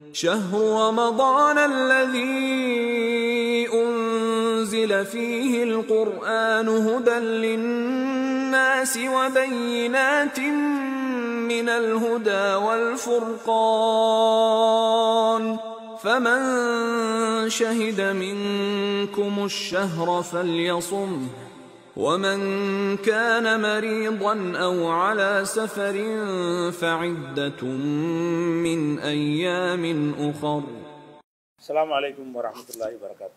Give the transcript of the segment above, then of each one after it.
شهر رمضان الذي أنزل فيه القرآن هدى للناس وبينات من الهدى والفرقان فمن شهد منكم الشهر فليصمه ومن كان مريضا او على سفر فعده من ايام اخر அஸ்ஸலாமு அலைக்கும் வரஹ்மத்துல்லாஹி வரகாத்து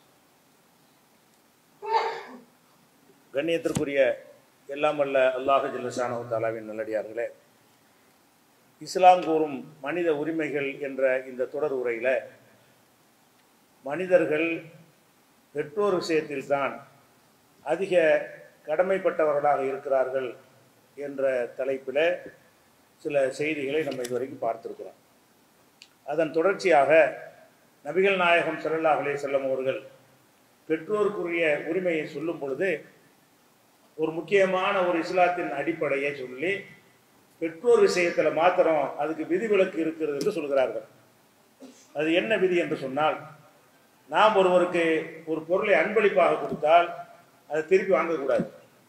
கண்ணியத்திற்குரிய எல்லாம் வல்ல அல்லாஹ் ஜல்லஷானு தாலாவின் நல்லடியார்களே இஸ்லாம் கூறும் மனித உரிமைகள் என்ற இந்த தொடர் உரையில் மனிதர்கள் பெற்றோர் விஷயத்தில்தான் அதிக கடமைப்பட்டவர்களாக இருக்கிறார்கள் என்ற தலைப்பில் சில செய்திகளை நம்ம இதுவரைக்கும் பார்த்துருக்கிறோம் அதன் தொடர்ச்சியாக நபிகள் நாயகம் ஸல்லல்லாஹு அலைஹி செல்லம் அவர்கள் பெற்றோருக்குரிய உரிமையை சொல்லும் பொழுது ஒரு முக்கியமான ஒரு இஸ்லாத்தின் அடிப்படையை சொல்லி பெற்றோர் விஷயத்தில் மாத்திரம் அதுக்கு விதிவிலக்கு இருக்கிறது என்று சொல்கிறார்கள் அது என்ன விதி என்று சொன்னால் நாம் ஒருவருக்கு ஒரு பொருளை அன்பளிப்பாக கொடுத்தால் அதை திருப்பி வாங்கக்கூடாது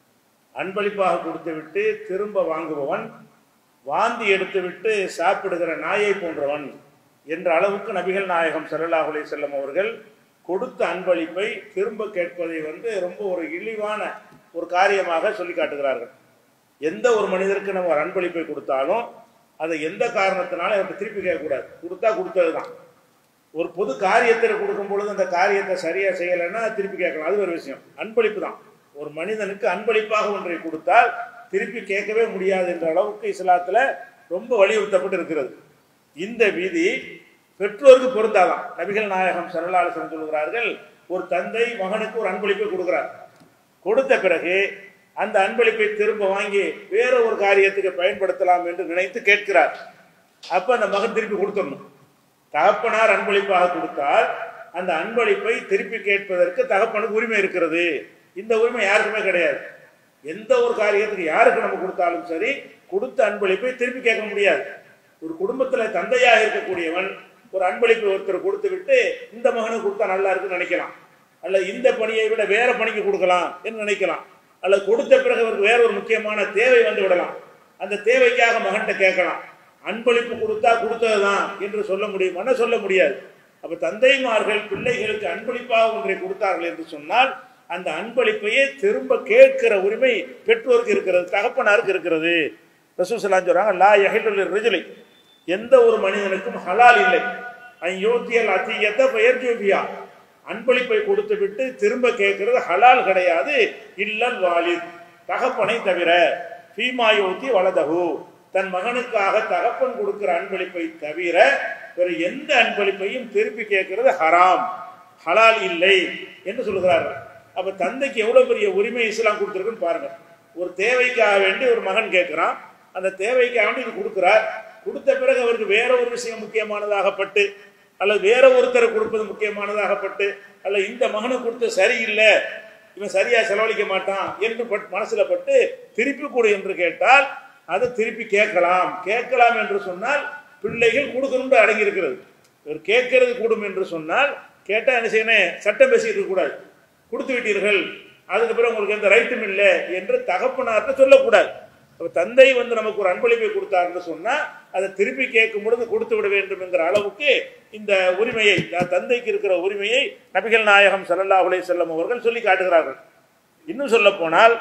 அன்பளிப்பாக கொடுத்து விட்டு திரும்ப வாங்குபவன் வாந்தி எடுத்துவிட்டு சாப்பிடுகிற நாயை போன்றவன் என்ற அளவுக்கு நபிகள் நாயகம் ஸல்லல்லாஹு அலைஹி செல்லம் அவர்கள் கொடுத்த அன்பளிப்பை திரும்ப கேட்பதை வந்து ரொம்ப ஒரு இழிவான ஒரு காரியமாக சொல்லி காட்டுகிறார்கள் எந்த ஒரு மனிதருக்கு நம்ம ஒரு அன்பளிப்பை கொடுத்தாலும் அதை எந்த காரணத்தினாலும் அவர்கிட்ட திருப்பி கேட்கக்கூடாது கொடுத்தா கொடுத்தது தான் ஒரு பொது காரியத்தில் கொடுக்கும் பொழுது அந்த காரியத்தை சரியாக செய்யலைன்னா திருப்பி கேட்கலாம் அது ஒரு விஷயம் அன்பளிப்பு தான் ஒரு மனிதனுக்கு அன்பளிப்பாக ஒன்றை கொடுத்தால் திருப்பி கேட்கவே முடியாது என்ற அளவுக்கு இஸ்லாத்தில் ரொம்ப வலியுறுத்தப்பட்டு இருக்கிறது இந்த விதி பெற்றோருக்கு பொருந்தாதான் நபிகள் நாயகம் சரலாலசன் சொல்கிறார்கள் ஒரு தந்தை மகனுக்கு ஒரு அன்பளிப்பை கொடுக்கிறார் கொடுத்த பிறகு அந்த அன்பளிப்பை திரும்ப வாங்கி வேற ஒரு காரியத்துக்கு பயன்படுத்தலாம் என்று நினைத்து கேட்கிறார் அப்ப அந்த மகன் திருப்பி கொடுத்துடணும் தகப்பனார் அன்பளிப்பாக கொடுத்தால் அந்த அன்பளிப்பை திருப்பி கேட்பதற்கு தகப்பனுக்கு உரிமை இருக்கிறது இந்த உரிமை யாருக்குமே கிடையாது எந்த ஒரு காரியத்துக்கு யாருக்கு நம்ம கொடுத்தாலும் சரி கொடுத்த அன்பளிப்பை திருப்பி கேட்க முடியாது ஒரு குடும்பத்துல தந்தையாக இருக்கக்கூடியவன் ஒரு அன்பளிப்பு ஒருத்தர் கொடுத்து விட்டு இந்த மகனுக்கு கொடுத்தா நல்லா இருக்குன்னு நினைக்கலாம் அல்ல இந்த பணியை விட வேற பணிக்கு கொடுக்கலாம் என்று நினைக்கலாம் அல்ல கொடுத்த பிறகு அவருக்கு வேற ஒரு முக்கியமான தேவை வந்து விடலாம் அந்த தேவைக்காக மகன்கிட்ட கேட்கலாம் அன்பளிப்பு கொடுத்தா கொடுத்ததுதான் என்று சொல்ல முடியுமானா சொல்ல முடியாது அப்ப தந்தைமார்கள் பிள்ளைகளுக்கு அன்பளிப்பாக ஒன்றை கொடுத்தார்கள் என்று சொன்னால் அந்த அன்பளிப்பையே திரும்ப கேட்கிற உரிமை பெற்றோருக்கு இருக்கிறது தகப்பனாருக்கு இருக்கிறது ரசூசலாம் சொல்றாங்க லா யஹிலுல் ரிஜுலி எந்த ஒரு மனிதனுக்கும் ஹலால் இல்லை ஐயோத்தியல் அத்தியத்தை பெயர் ஜோபியா அன்பளிப்பை கொடுத்து விட்டு திரும்ப கேட்கிறது ஹலால் கிடையாது இல்லல் வாலித் தகப்பனை தவிர ஃபீமாயோத்தி வலதகு தன் மகனுக்காக தகப்பன் கொடுக்கிற அன்பளிப்பை தவிர வேறு எந்த அன்பளிப்பையும் திருப்பி கேட்கிறது ஹராம் ஹலால் இல்லை என்று சொல்கிறார்கள் அப்ப தந்தைக்கு எவ்வளவு பெரிய உரிமை இஸ்லாம் கொடுத்துருக்குன்னு பாருங்க ஒரு தேவைக்காக வேண்டி ஒரு மகன் கேட்கிறான் அந்த தேவைக்காக வேண்டி இது கொடுக்கிறார் கொடுத்த பிறகு அவருக்கு வேற ஒரு விஷயம் முக்கியமானதாகப்பட்டு அல்லது வேற ஒருத்தரை கொடுப்பது முக்கியமானதாகப்பட்டு அல்ல இந்த மகனுக்கு கொடுத்து சரியில்லை இவன் சரியா செலவழிக்க மாட்டான் என்று பட் மனசுல பட்டு திருப்பி கொடு என்று கேட்டால் அதை திருப்பி கேட்கலாம் கேட்கலாம் என்று சொன்னால் பிள்ளைகள் கொடுக்கணும்னு அடங்கி இருக்கிறது இவர் கேட்கறது கூடும் என்று சொன்னால் கேட்டால் என்ன செய்யணும் சட்டம் பேசிட்டு இருக்கக்கூடாது கொடுத்து விட்டீர்கள் அதுக்கு பிறகு உங்களுக்கு எந்த ரைட்டும் இல்லை என்று தகப்பனார்ட்ட சொல்லக்கூடாது அப்ப தந்தை வந்து நமக்கு ஒரு அன்பளிப்பை கொடுத்தாருன்னு சொன்னா அதை திருப்பி கேட்கும் பொழுது கொடுத்து விட வேண்டும் என்கிற அளவுக்கு இந்த உரிமையை தந்தைக்கு இருக்கிற உரிமையை நபிகள் நாயகம் ஸல்லல்லாஹு அலைஹி செல்லம் அவர்கள் சொல்லி காட்டுகிறார்கள் இன்னும் சொல்ல போனால்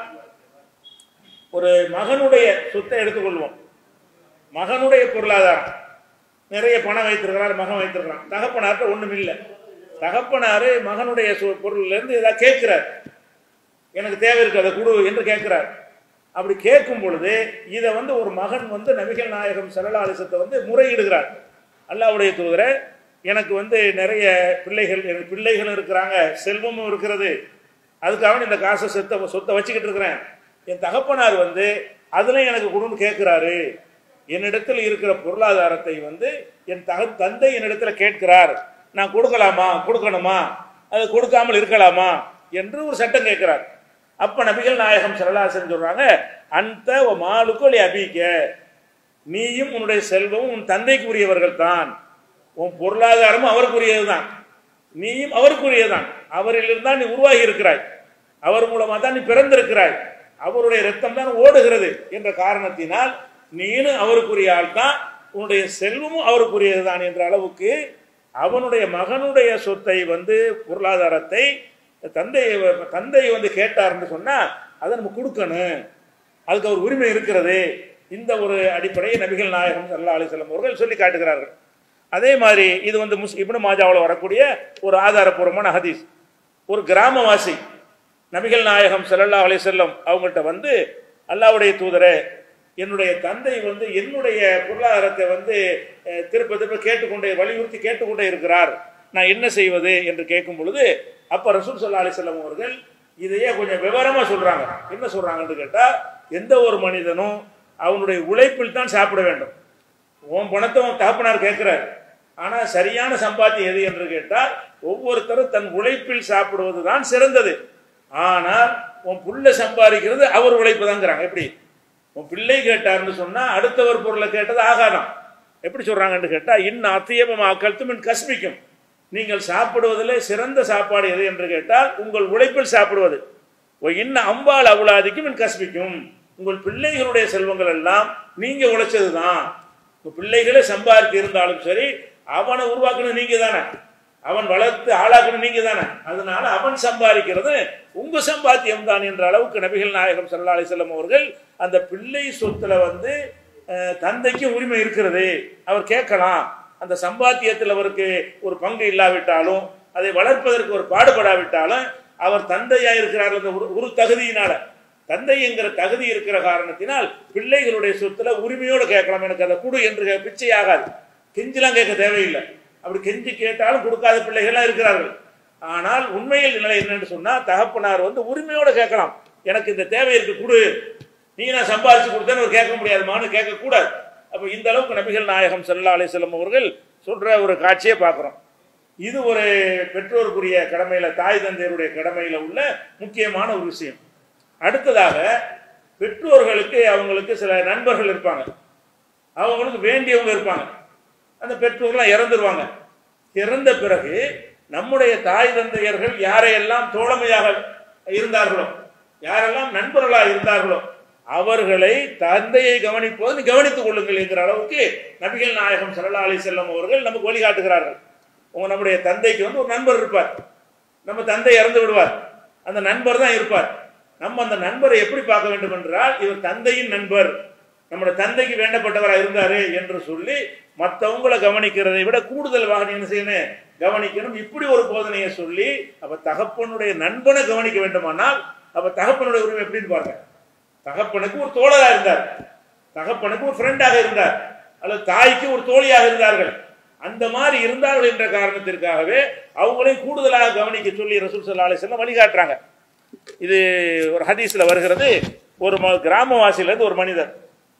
ஒரு மகனுடைய சொத்தை எடுத்துக்கொள்வோம் மகனுடைய பொருளாதாரம் நிறைய பணம் வைத்திருக்கிறார் மகன் வைத்திருக்கிறான் தகப்பனார்ட்ட ஒண்ணும் இல்லை தகப்பனாரு மகனுடைய சொ- பொருள்ல இருந்து ஏதாவது கேட்கிறார் எனக்கு தேவை இருக்கு அதை கொடு என்று கேட்கிறார் அப்படி கேட்கும் பொழுது இதை வந்து ஒரு மகன் வந்து நபிகள் நாயகம் சரலாலிசத்தை வந்து முறையிடுகிறார் அல்லாவுடைய தூதரை எனக்கு வந்து நிறைய பிள்ளைகள் எனக்கு பிள்ளைகளும் இருக்கிறாங்க செல்வமும் இருக்கிறது அதுக்காக இந்த காசை சொத்தை சொத்தை வச்சுக்கிட்டு இருக்கிறேன் என் தகப்பனார் வந்து அதுல எனக்கு கொடுன்னு கேட்கிறாரு என்னிடத்தில் இருக்கிற பொருளாதாரத்தை வந்து என் தக தந்தை என்னிடத்துல கேட்கிறார் நான் கொடுக்கலாமா கொடுக்கணுமா அது கொடுக்காமல் இருக்கலாமா என்று ஒரு சட்டம் கேட்கிறார் அப்ப நபிகள் நாயகம் சரலாசன் சொல்றாங்க அந்த மாலுக்கு அபிக்க நீயும் உன்னுடைய செல்வமும் உன் தந்தைக்கு உரியவர்கள் தான் உன் பொருளாதாரமும் அவருக்குரியது தான் நீயும் அவருக்குரியதான் அவரிலிருந்து தான் நீ உருவாகி இருக்கிறாய் அவர் மூலமா தான் நீ பிறந்திருக்கிறாய் அவருடைய ரத்தம் தான் ஓடுகிறது என்ற காரணத்தினால் நீனும் அவருக்குரிய ஆள் தான் உன்னுடைய செல்வமும் அவருக்குரியது தான் என்ற அளவுக்கு அவனுடைய மகனுடைய சொத்தை வந்து பொருளாதாரத்தை தந்தை தந்தை வந்து கேட்டார்னு சொன்னா அதை நம்ம கொடுக்கணும் அதுக்கு அவர் உரிமை இருக்கிறது இந்த ஒரு அடிப்படையை நபிகள் நாயகம் சல்லா அலிசல்லம் அவர்கள் சொல்லி காட்டுகிறார்கள் அதே மாதிரி இது வந்து முஸ் இப்னு மாஜாவில் வரக்கூடிய ஒரு ஆதாரபூர்வமான ஹதீஸ் ஒரு கிராமவாசி நபிகள் நாயகம் ஸல்லல்லாஹு அலைஹி வஸல்லம் அவங்கள்ட்ட வந்து அல்லாஹ்வுடைய தூதரே என்னுடைய தந்தை வந்து என்னுடைய பொருளாதாரத்தை வந்து அஹ், திருப்ப திருப்ப கேட்டுக்கொண்டே வலியுறுத்தி கேட்டுக்கொண்டே இருக்கிறார் நான் என்ன செய்வது என்று கேட்கும் பொழுது அப்ப ரசூல் ஸல்லல்லாஹு அலைஹி வஸல்லம் அவர்கள் இதையே கொஞ்சம் விவரமா சொல்றாங்க என்ன சொல்றாங்கன்னு கேட்டா எந்த ஒரு மனிதனும் அவனுடைய உழைப்பில் தான் சாப்பிட வேண்டும் உன் பணத்தை உன் தகப்பனார் கேட்கிறார் ஆனா சரியான சம்பாத்தியம் எது என்று கேட்டால் ஒவ்வொருத்தரும் தன் உழைப்பில் சாப்பிடுவது தான் சிறந்தது ஆனால் உன் புள்ள சம்பாதிக்கிறது அவர் உழைப்பு தாங்கிறாங்க எப்படி உன் பிள்ளை கேட்டார்னு சொன்னா அடுத்தவர் பொருளை கேட்டது ஆகாரம் எப்படி சொல்றாங்கன்னு கேட்டா இன்னும் அத்தியபமா கழுத்தும் என் கஸ்மிக்கும் நீங்கள் சாப்பிடுவதிலே சிறந்த சாப்பாடு எது என்று கேட்டால் உங்கள் உழைப்பில் சாப்பிடுவது இன்னும் அம்பாள் அவுலாதிக்கும் என் கஸ்மிக்கும் உங்கள் பிள்ளைகளுடைய செல்வங்கள் எல்லாம் நீங்க உழைச்சது தான் உங்க பிள்ளைகளே சம்பாதித்து இருந்தாலும் சரி அவனை உருவாக்கணும் நீங்க தானே அவன் வளர்த்து ஆளாக்கணும் நீங்க தானே அதனால அவன் சம்பாதிக்கிறது உங்க சம்பாத்தியம் தான் என்ற அளவுக்கு நபிகள் நாயகம் ஸல்லல்லாஹு அலைஹி வஸல்லம் அவர்கள் அந்த பிள்ளை சொத்துல வந்து அஹ், தந்தைக்கு உரிமை இருக்கிறது அவர் கேட்கலாம் அந்த சம்பாத்தியத்தில் அவருக்கு ஒரு பங்கு இல்லாவிட்டாலும் அதை வளர்ப்பதற்கு ஒரு பாடுபடாவிட்டாலும் அவர் தந்தையா இருக்கிறார் அந்த ஒரு- ஒரு தகுதியினால தந்தை என்கிற தகுதி இருக்கிற காரணத்தினால் பிள்ளைகளுடைய சொத்துல உரிமையோடு கேட்கலாம் எனக்கு அதை கொடு என்று கே- பிச்சை ஆகாது கெஞ்சிலாம் கேட்க தேவையில்லை அப்படி கெஞ்சி கேட்டாலும் கொடுக்காத பிள்ளைகள்லாம் இருக்கிறார்கள் ஆனால் உண்மையில் நிலை என்னன்னு சொன்னா தகப்பனார் வந்து உரிமையோடு கேட்கலாம் எனக்கு இந்த தேவை இருக்கு கொடு நீ நான் சம்பாதிச்சு கொடுத்தேன்னு ஒரு கேட்க முடியாதுமான்னு கேட்கக்கூடாது அப்போ இந்த அளவுக்கு நபிகள் நாயகம் ஸல்லல்லாஹு அலைஹி வஸல்லம் அவர்கள் சொல்ற ஒரு காட்சியை பார்க்குறோம் இது ஒரு பெற்றோருக்குரிய கடமையில தாய் தந்தையருடைய கடமையில உள்ள முக்கியமான ஒரு விஷயம் அடுத்ததாக பெற்றோர்களுக்கு அவங்களுக்கு சில நண்பர்கள் இருப்பாங்க அவங்களுக்கு வேண்டியவங்க இருப்பாங்க அந்த பெற்றோர்லாம் இறந்துருவாங்க இறந்த பிறகு நம்முடைய தாய் தந்தையர்கள் யாரையெல்லாம் தோழமையாக இருந்தார்களோ யாரெல்லாம் நண்பர்களாக இருந்தார்களோ அவர்களை தந்தையை கவனிப்போது நீ கவனித்துக் கொள்ளுங்கள் என்கிற அளவுக்கு நபிகள் நாயகம் ஸல்லல்லாஹு அலைஹி செல்லம் அவர்கள் நமக்கு வழிகாட்டுகிறார்கள் உங்க நம்முடைய தந்தைக்கு வந்து ஒரு நண்பர் இருப்பார் நம்ம தந்தை இறந்து விடுவார் அந்த நண்பர் தான் இருப்பார் நம்ம அந்த நண்பரை எப்படி பார்க்க வேண்டும் என்றால் இவர் தந்தையின் நண்பர் நம்முடைய தந்தைக்கு வேண்டப்பட்டவராக இருந்தாரு என்று சொல்லி மற்றவங்களை கவனிக்கிறதை விட கூடுதலாக நீ என்ன செய்யணும் கவனிக்கணும் இப்படி ஒரு போதனையை சொல்லி அப்ப தகப்பனுடைய நண்பனை கவனிக்க வேண்டுமானால் அப்ப தகப்பனுடைய உரிமை எப்படின்னு பாருங்க தகப்பனுக்கு ஒரு தோழரா இருந்தார் தகப்பனுக்கு ஒரு ஃப்ரெண்டாக இருந்தார் அல்லது தாய்க்கு ஒரு தோழியாக இருந்தார்கள் அந்த மாதிரி இருந்தார்கள் என்ற காரணத்திற்காகவே அவங்களையும் கூடுதலாக கவனிக்க சொல்லி ரசூல் ஸல்லல்லாஹு அலைஹி வஸல்லம் வழிகாட்டுறாங்க இது ஒரு ஹதீஸ்ல வருகிறது ஒரு ம- கிராமவாசியிலிருந்து ஒரு மனிதர்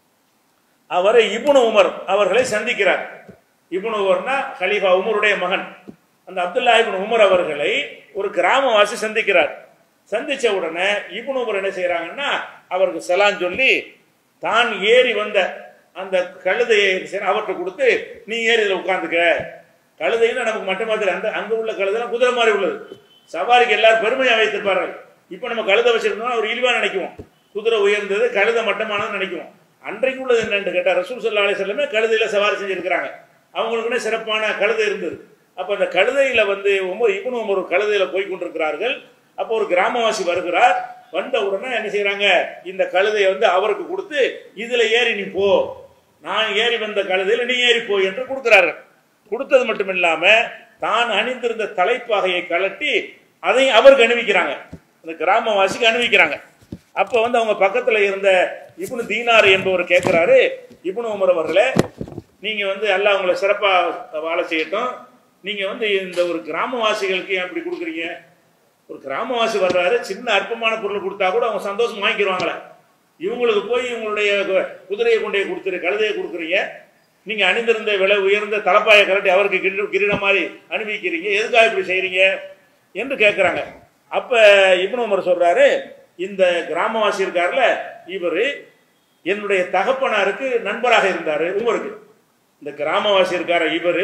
அவரை இப்னு உமர் அவர்களை சந்திக்கிறார் இப்னு உமர்னா கலீஃபா உமருடைய மகன் அந்த அப்துல்லா இப்னு உமர் அவர்களை ஒரு கிராமவாசி சந்திக்கிறார் சந்திச்ச உடனே இப்னு உமர் என்ன செய்றாங்கன்னா அவருக்கு சலான் சொல்லி தான் ஏறி வந்த அந்த கழுதையை சரி அவர்கிட்ட கொடுத்து நீ ஏறி இதில் உட்காந்துக்க கழுதைன்னா நமக்கு மட்டுமா தெரியும் அந்த அங்க உள்ள கழுதைலாம் குதிரை மாதிரி உள்ளது சவாரிக்கு எல்லாரும் பெருமையா வைத்திருப்பார்கள் இப்போ நம்ம கழுதை வச்சிருந்தோம்னா ஒரு இழிவா நினைக்குவோம் குதிரை உயர்ந்தது கழுதை மட்டமானது நினைக்குவோம் அன்றைக்கு உள்ளது என்னன்னு கேட்டா ரசூல் சல்லா அலிஸ்லமே கழுதையில சவாரி செஞ்சிருக்கிறாங்க அவங்களுக்குன்னே சிறப்பான கழுதை இருந்தது அப்போ அந்த கழுதையில வந்து ஒவ்வொரு இவனும் ஒரு கழுதையில போய் கொண்டிருக்கிறார்கள் அப்போ ஒரு கிராமவாசி வருகிறார் வந்த உடனே என்ன செய்றாங்க இந்த கழுதையை வந்து அவருக்கு கொடுத்து இதுல ஏறி நீ போ நான் ஏறி வந்த கழுதையில நீ ஏறி போ என்று கொடுக்கிறார்கள் கொடுத்தது மட்டும் இல்லாம தான் அணிந்திருந்த தலைப்பாகையை கழட்டி அதை அவருக்கு அணிவிக்கிறாங்க அந்த கிராமவாசிக்கு அணிவிக்கிறாங்க அப்போ வந்து அவங்க பக்கத்துல இருந்த இப்னு தீனார் என்பவர் கேட்கிறாரு இப்னு உமர் அவர்களே நீங்க வந்து அல்லாஹ் உங்களை சிறப்பா வாழ செய்யட்டும் நீங்க வந்து இந்த ஒரு கிராமவாசிகளுக்கு ஏன் இப்படி கொடுக்குறீங்க ஒரு கிராமவாசி வர்றாரு சின்ன அற்பமான பொருள் கொடுத்தா கூட அவங்க சந்தோஷம் வாங்கிக்கிருவாங்களே இவங்களுக்கு போய் இவங்களுடைய கு- குதிரையை கொண்டு போய் கொடுத்துரு கழுதையை கொடுக்குறீங்க நீங்க அணிந்திருந்த விலை உயர்ந்த தலப்பாயை கரட்டி அவருக்கு கிரீட கிரீடம் மாதிரி அனுபவிக்கிறீங்க எதுக்காக இப்படி செய்றீங்க என்று கேட்குறாங்க அப்ப இப்னு உமர் சொல்றாரு இந்த கிராமவாசி இருக்கார்ல இவர் என்னுடைய தகப்பனாருக்கு நண்பராக இருந்தாரு உமருக்கு இந்த கிராமவாசி இருக்கார இவர்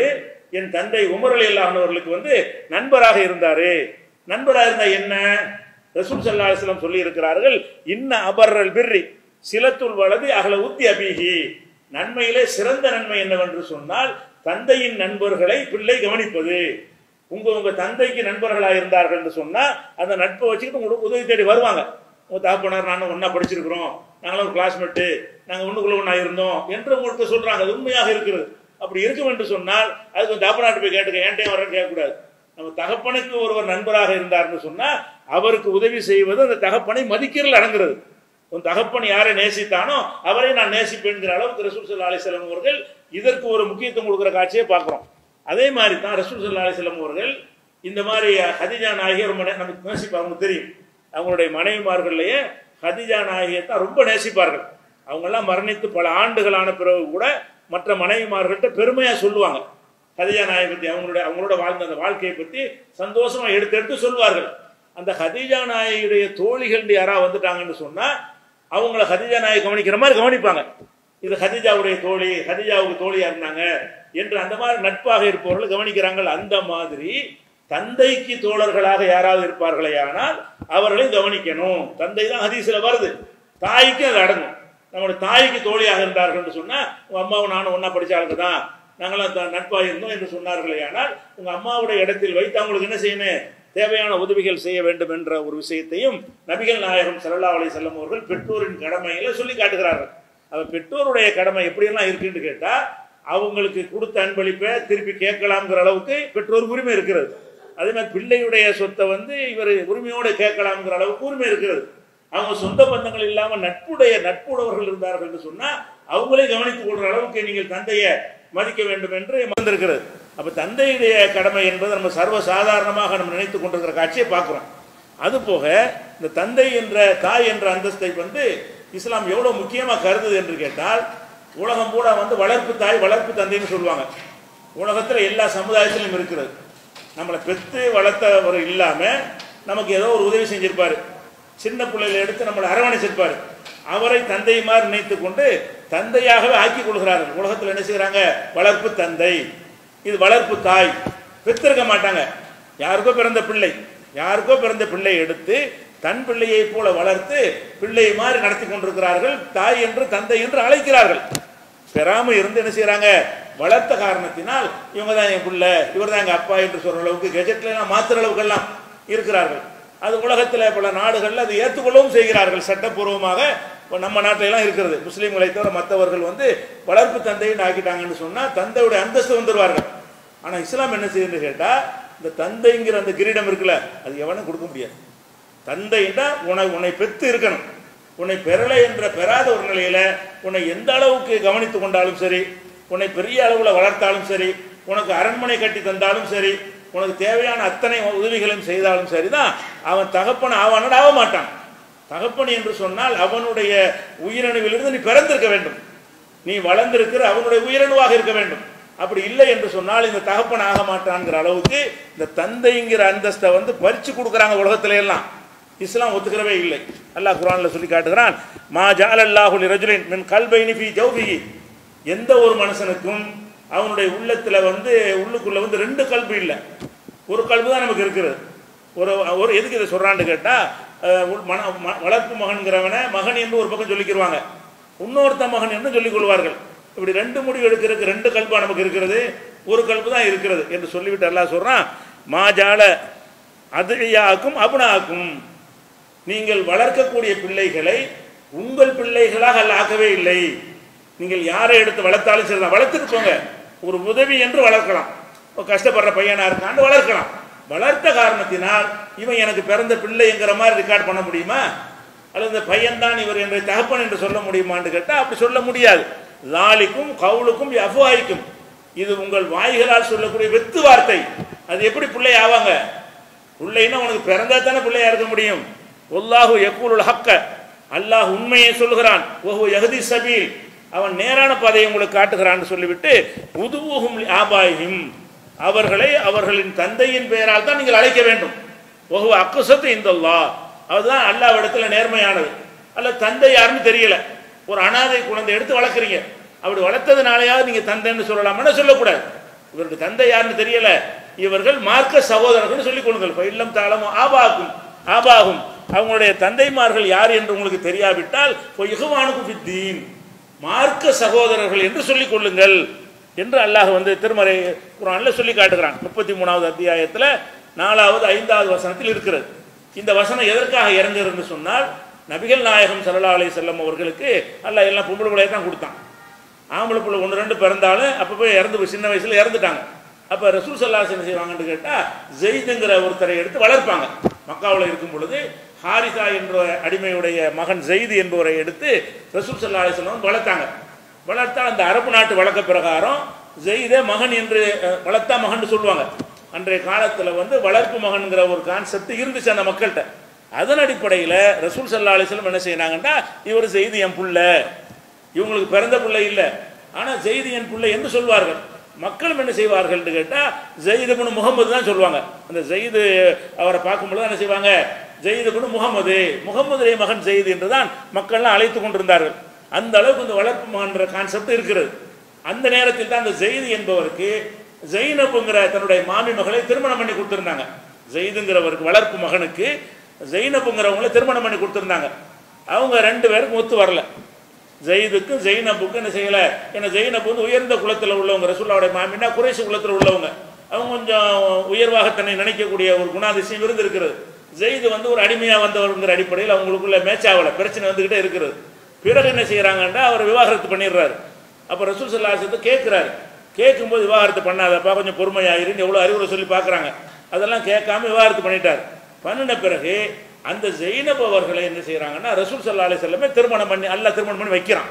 என் தந்தை உமர் அலி அல்லாஹர்களுக்கு வந்து நண்பராக இருந்தாரு நண்பராக இருந்தா என்ன ரசூல் சல்லா அலிஸ்லாம் சொல்லி இருக்கிறார்கள் இன்ன அபர்ரல் பிர்ரி சிலத்துல் வலது அகல உத்தி அபிஹி நன்மையிலே சிறந்த நன்மை என்னவென்று சொன்னால் தந்தையின் நண்பர்களை பிள்ளை கவனிப்பது உங்க உங்க தந்தைக்கு நண்பர்களா இருந்தார்கள் என்று சொன்னா அந்த நட்பை வச்சுக்கிட்டு உங்களுக்கு உதவி தேடி வருவாங்க உங்க தகப்பனார் நானும் ஒண்ணா படிச்சிருக்கிறோம் நாங்களும் ஒரு கிளாஸ்மேட்டு நாங்க ஒண்ணுக்குள்ள ஒண்ணா இருந்தோம் என்று உங்களுக்கு சொல்றாங்க அது உண்மையாக இருக்கிறது அப்படி இருக்கும் என்று சொன்னால் அதுக்கு தகப்பனாட்டு போய் கேட்டுக்க ஏன்டே வரேன்னு கேட்கக்கூடாது நம்ம தகப்பனுக்கு ஒருவர் நண்பராக இருந்தார்னு சொன்னா அவருக்கு உதவி செய்வது அந்த தகப்பனை மதிக்கிறல் அடங்குறது உன் தகப்பன் யாரை நேசித்தானோ அவரை நான் நேசிப்பேன்கிற அளவுக்கு ரசூல் சல்லா அலிஸ்லாம் அவர்கள் இதற்கு ஒரு முக்கியத்துவம் கொடுக்குற காட்சியை பார்க்குறோம் அதே மாதிரி தான் ரசூல் சல்லா அலிஸ்லாம் அவர்கள் இந்த மாதிரி ஹதிஜா நாயகியை ரொம்ப நே- நமக்கு நேசிப்பாங்க அவங்களுக்கு தெரியும் அவங்களுடைய மனைவிமார்கள்லயே ஹதிஜா நாயகியை தான் ரொம்ப நேசிப்பார்கள் அவங்கெல்லாம் மரணித்து பல ஆண்டுகளான பிறகு கூட மற்ற மனைவிமார்கள்ட்ட பெருமையா சொல்லுவாங்க ஹதிஜா நாயை பத்தி அவங்களுடைய அவங்களோட வாழ்ந்த அந்த வாழ்க்கையை பத்தி சந்தோஷமா எடுத்து எடுத்து சொல்வார்கள் அந்த ஹதீஜா நாயுடைய தோழிகள் யாராவது வந்துட்டாங்கன்னு சொன்னா அவங்கள ஹதீஜா நாயை கவனிக்கிற மாதிரி கவனிப்பாங்க இது ஹதீஜாவுடைய தோழி ஹதீஜாவுக்கு தோழியா இருந்தாங்க என்று அந்த மாதிரி நட்பாக இருப்பவர்கள் கவனிக்கிறாங்கள் அந்த மாதிரி தந்தைக்கு தோழர்களாக யாராவது இருப்பார்களே ஆனால் அவர்களை கவனிக்கணும் தந்தை தான் ஹதீஸ்ல வருது தாய்க்கு அது அடங்கும் நம்மளுடைய தாய்க்கு தோழியாக இருந்தார்கள் என்று சொன்னா உங்க அம்மாவும் நானும் ஒண்ணா படிச்ச ஆளுங்க தான் நாங்களாம் த- நட்பா இருந்தோம் என்று சொன்னார்களே ஆனால் உங்க அம்மாவுடைய இடத்தில் வைத்து அவங்களுக்கு என்ன செய்யணும் தேவையான உதவிகள் செய்ய வேண்டும் என்ற ஒரு விஷயத்தையும் நபிகள் நாயகம் ஸல்லல்லாஹு அலைஹி வஸல்லம் அவர்கள் பெற்றோரின் கடமையில சொல்லி காட்டுகிறார்கள் அவ பெற்றோருடைய கடமை எப்படியெல்லாம் இருக்குன்னு கேட்டா அவங்களுக்கு கொடுத்த அன்பளிப்பை திருப்பி கேட்கலாம்ங்கிற அளவுக்கு பெற்றோருக்கு உரிமை இருக்கிறது அதே மாதிரி பிள்ளையுடைய சொத்தை வந்து இவர் உரிமையோடு கேட்கலாம்ங்கிற அளவுக்கு உரிமை இருக்கிறது அவங்க சொந்த பந்தங்கள் இல்லாம நட்புடைய நட்புடையவர்கள் இருந்தார்கள் என்று சொன்னா அவங்களே கவனித்துக் கொள்ற அளவுக்கு நீங்கள் தந்தையை மதிக்க வேண்டும் என்று வந்திருக்கிறது அப்ப தந்தையுடைய கடமை என்பது நம்ம சர்வ சாதாரணமாக நம்ம நினைத்துக் கொண்டிருக்கிற காட்சியை பார்க்கிறோம் அது போக இந்த தந்தை என்ற தாய் என்ற அந்தஸ்தை வந்து இஸ்லாம் எவ்வளவு முக்கியமா கருதுது என்று கேட்டால் உலகம் பூரா வந்து வளர்ப்பு தாய் வளர்ப்பு தந்தைன்னு சொல்லுவாங்க உலகத்துல எல்லா சமுதாயத்திலும் இருக்கிறது நம்மளை பெற்று வளர்த்தவர் இல்லாம நமக்கு ஏதோ ஒரு உதவி செஞ்சிருப்பாரு சின்ன பிள்ளைகளை எடுத்து நம்மளை அரவணைச்சிருப்பாரு அவரை தந்தை மாதிரி நினைத்து கொண்டு தந்தையாகவே ஆக்கிக் கொள்கிறார்கள் உலகத்தில் என்ன செய்கிறாங்க வளர்ப்பு தந்தை இது வளர்ப்பு தாய் பெற்றிருக்க மாட்டாங்க யாருக்கோ பிறந்த பிள்ளை யாருக்கோ பிறந்த பிள்ளை எடுத்து தன் பிள்ளையை போல வளர்த்து பிள்ளை மாதிரி நடத்தி கொண்டிருக்கிறார்கள் தாய் என்று தந்தை என்று அழைக்கிறார்கள் பெறாம இருந்து என்ன செய்றாங்க வளர்த்த காரணத்தினால் இவங்க தான் என் பிள்ளை இவர் தான் எங்க அப்பா என்று சொல்ற அளவுக்கு கெஜெட்ல எல்லாம் மாத்துற அளவுக்கெல்லாம் இருக்கிறார்கள் அது உலகத்துல பல நாடுகள்ல அதை ஏற்றுக்கொள்ளவும் செய்கிறார்கள் சட்டப்பூர்வமாக இப்ப நம்ம நாட்டில எல்லாம் இருக்கிறது முஸ்லீம்களை தவிர மற்றவர்கள் வந்து வளர்ப்பு தந்தைன்னு ஆக்கிட்டாங்கன்னு சொன்னா தந்தையுடைய அந்தஸ்து வந்துருவார்கள் ஆனா இஸ்லாம் என்ன செய்யுதுன்னு கேட்டா இந்த தந்தைங்கிற அந்த கிரீடம் இருக்குல்ல அது எவனும் கொடுக்க முடியாது தந்தைன்னா உன்னை உன்னை பெத்து இருக்கணும் உன்னை பெறலை என்ற பெறாத ஒரு நிலையில உன்னை எந்த அளவுக்கு கவனித்து கொண்டாலும் சரி உன்னை பெரிய அளவுல வளர்த்தாலும் சரி உனக்கு அரண்மனை கட்டி தந்தாலும் சரி உனக்கு தேவையான அத்தனை உதவிகளையும் செய்தாலும் சரிதான் அவன் தகப்பன் ஆவானோட ஆக மாட்டான் தகப்பன் என்று சொன்னால் அவனுடைய உயிரணுவிலிருந்து நீ பிறந்திருக்க வேண்டும் நீ வளர்ந்திருக்கிற அவனுடைய உயிரணுவாக இருக்க வேண்டும் அப்படி இல்லை என்று சொன்னால் இந்த தகப்பன் ஆக மாட்டான்ங்கிற அளவுக்கு இந்த தந்தைங்கிற அந்தஸ்தை வந்து பறிச்சு கொடுக்குறாங்க உலகத்துல எல்லாம் இஸ்லாம் ஒத்துக்கிறவே இல்லை அல்லாஹ் குரான்ல சொல்லி காட்டுகிறான் மா ஜால் அல்லாஹுல் ரஜுலின் மின் கல்பைனி ஃபி ஜௌபிஹி எந்த ஒரு மனுஷனுக்கும் அவனுடைய உள்ளத்துல வந்து உள்ளுக்குள்ள வந்து ரெண்டு கல்பு இல்லை ஒரு கல்பு தான் நமக்கு இருக்கிறது ஒரு ஒரு எதுக்கு இதை சொல்றான்னு கேட்டா அஹ், உள் மன ம- வளர்ப்பு மகன்கிறவனை மகன் என்று ஒரு பக்கம் சொல்லிக்கிருவாங்க இன்னொருத்த மகன் என்று சொல்லிக் கொள்வார்கள் இப்படி ரெண்டு முடிவு எடுக்கிறதுக்கு ரெண்டு கல்பா நமக்கு இருக்கிறது ஒரு கல்பு தான் இருக்கிறது என்று சொல்லிவிட்டு அல்லாஹ் சொல்றான் மாஜால அதியாக்கும் அபுனாக்கும் நீங்கள் வளர்க்கக்கூடிய பிள்ளைகளை உங்கள் பிள்ளைகளாக அல்ல ஆக்கவே இல்லை நீங்கள் யாரை எடுத்து வளர்த்தாலும் சரிதான் வளர்த்துட்டு போங்க ஒரு உதவி என்று வளர்க்கலாம் ஒரு கஷ்டப்படுற பையனா இருக்கான்னு வளர்க்கலாம் வளர்த்த காரணத்தினால் இவன் எனக்கு பிறந்த பிள்ளைங்கிற மாதிரி ரெக்கார்ட் பண்ண முடியுமா அல்லது இந்த பையன்தான் இவர் என்னுடைய தகப்பன் என்று சொல்ல முடியுமான்னு கேட்டால் அப்படி சொல்ல முடியாது லாலிக்கும் கவுலுக்கும் அஃபாய்க்கும் இது உங்கள் வாய்களால் சொல்லக்கூடிய வெத்து வார்த்தை அது எப்படி பிள்ளை ஆவாங்க பிள்ளைன்னா உனக்கு பிறந்தா தானே பிள்ளையா இருக்க முடியும் ஒல்லாஹு யக்கூலுல் ஹக்க அல்லாஹ் உண்மையை சொல்கிறான் ஓஹு யஹதி சபீல் அவன் நேரான பாதையை உங்களுக்கு காட்டுகிறான்னு சொல்லிவிட்டு உதுவுகும் ஆபாயும் அவர்களை அவர்களின் தந்தையின் பெயரால் தான் நீங்கள் அழைக்க வேண்டும் ஓஹு அக்குசத்து இந்தல்லா அதுதான் அல்லாவிடத்துல நேர்மையானது அல்ல தந்தை யாருன்னு தெரியல ஒரு அனாதை குழந்தை எடுத்து வளர்க்குறீங்க அப்படி வளர்த்ததுனாலயாவது நீங்க தந்தைன்னு சொல்லலாம்னு சொல்லக்கூடாது இவருக்கு தந்தை யாருன்னு தெரியல இவர்கள் மார்க்க சகோதரர்கள் சொல்லிக் கொள்ளுங்கள் இப்ப இல்லம் தாளமும் ஆபாகும் ஆபாகும் அவங்களுடைய தந்தைமார்கள் யார் என்று உங்களுக்கு தெரியாவிட்டால் இகுவானுக்கும் ஃபித்தீன் மார்க்க சகோதரர்கள் என்று சொல்லிக் கொள்ளுங்கள் என்று அல்லாஹ் வந்து திருமறை குரான்ல சொல்லி காட்டுகிறான் முப்பத்தி மூணாவது அத்தியாயத்தில் நாலாவது ஐந்தாவது வசனத்தில் இருக்கிறது இந்த வசனம் எதற்காக இறங்குறதுன்னு சொன்னால் நபிகள் நாயகம் சல்லா அலி செல்லம் அவர்களுக்கு அல்லாஹ் எல்லாம் பொம்பளை பிள்ளையை தான் கொடுத்தான் ஆம்பளை பிள்ளை ஒன்று ரெண்டு பிறந்தாலும் அப்போ போய் இறந்து போய் சின்ன வயசுல இறந்துட்டாங்க அப்போ ரசூல் சல்லாஸ் என்ன செய்வாங்கன்னு கேட்டால் ஜெயிதுங்கிற ஒருத்தரை எடுத்து வளர்ப்பாங்க மக்காவில் இருக்கும் பொழுது ஹாரிசா என்ற அடிமையுடைய மகன் ஜெயிது என்பவரை எடுத்து ரசூல் சல்லா அலிஸ்லாம் வளர்த்தாங்க வளர்த்தா அந்த அரபு நாட்டு வழக்க பிரகாரம் ஜெயிதே மகன் என்று அஹ், வளர்த்தா மகன் சொல்லுவாங்க அன்றைய காலத்தில் வந்து வளர்ப்பு மகன்கிற ஒரு கான்செப்ட் இருந்துச்சு அந்த மக்கள்கிட்ட அதன் அடிப்படையில் ரசூல் சல்லா அலிஸ்லம் என்ன செய்யறாங்கன்னா இவர் செய்தி என் புள்ள இவங்களுக்கு பிறந்த பிள்ளை இல்லை ஆனால் ஜெயிது என் பிள்ளை என்று சொல்வார்கள் மக்களும் என்ன செய்வார்கள்னு கேட்டால் ஜெயிதுபுன் முகமது தான் சொல்லுவாங்க அந்த ஜெயிது அவரை பார்க்கும்பொழுது என்ன செய்வாங்க ஜெயிதுபுன் முகமது முகமதுடைய மகன் ஜெயிது என்று தான் மக்கள்லாம் அழைத்து கொண்டிருந்தார்கள் அந்த அளவுக்கு இந்த வளர்ப்பு மகன்ற கான்செப்ட் இருக்கிறது அந்த நேரத்தில் தான் அந்த ஜெயிது என்பவருக்கு ஜெயினப்புங்கிற தன்னுடைய மாமி மகளை திருமணம் பண்ணி கொடுத்துருந்தாங்க ஜெயிதுங்கிறவருக்கு வளர்ப்பு மகனுக்கு ஜெயினப்புங்கிறவங்கள திருமணம் பண்ணி கொடுத்துருந்தாங்க அவங்க ரெண்டு பேருக்கும் ஒத்து வரல ஜெயிதுக்கும் ஜெயினப்புக்கும் என்ன செய்யல ஏன்னா ஜெயினப்பு வந்து உயர்ந்த குலத்தில் உள்ளவங்க ரசூல்லாவுடைய மாமின்னா குறைசி குலத்தில் உள்ளவங்க அவங்க கொஞ்சம் உயர்வாக தன்னை நினைக்கக்கூடிய ஒரு குணாதிசயம் இருந்திருக்கிறது ஜெயிது வந்து ஒரு அடிமையாக வந்தவருங்கிற அடிப்படையில் அவங்களுக்குள்ள மேட்ச் ஆகல பிரச்சனை வந்துக்கிட்டே இருக்கிறது பிறகு என்ன செய்கிறாங்கன்னா அவர் விவாகரத்து பண்ணிடுறாரு அப்போ ரசூல் சல்லாசத்தை கேட்குறாரு கேட்கும்போது விவாகரத்து பண்ணாதப்பா கொஞ்சம் பொறுமையாயிருன்னு எவ்வளோ அறிவுரை சொல்லி பார்க்குறாங்க அதெல்லாம் கேட்காம விவாகரத்து பண்ணிட்டார் பண்ணின பிறகு அந்த ஜெயினப் அவர்களை என்ன செய்கிறாங்கன்னா ரசூல் சல்லா அலி செல்லமே திருமணம் பண்ணி அல்ல திருமணம் பண்ணி வைக்கிறான்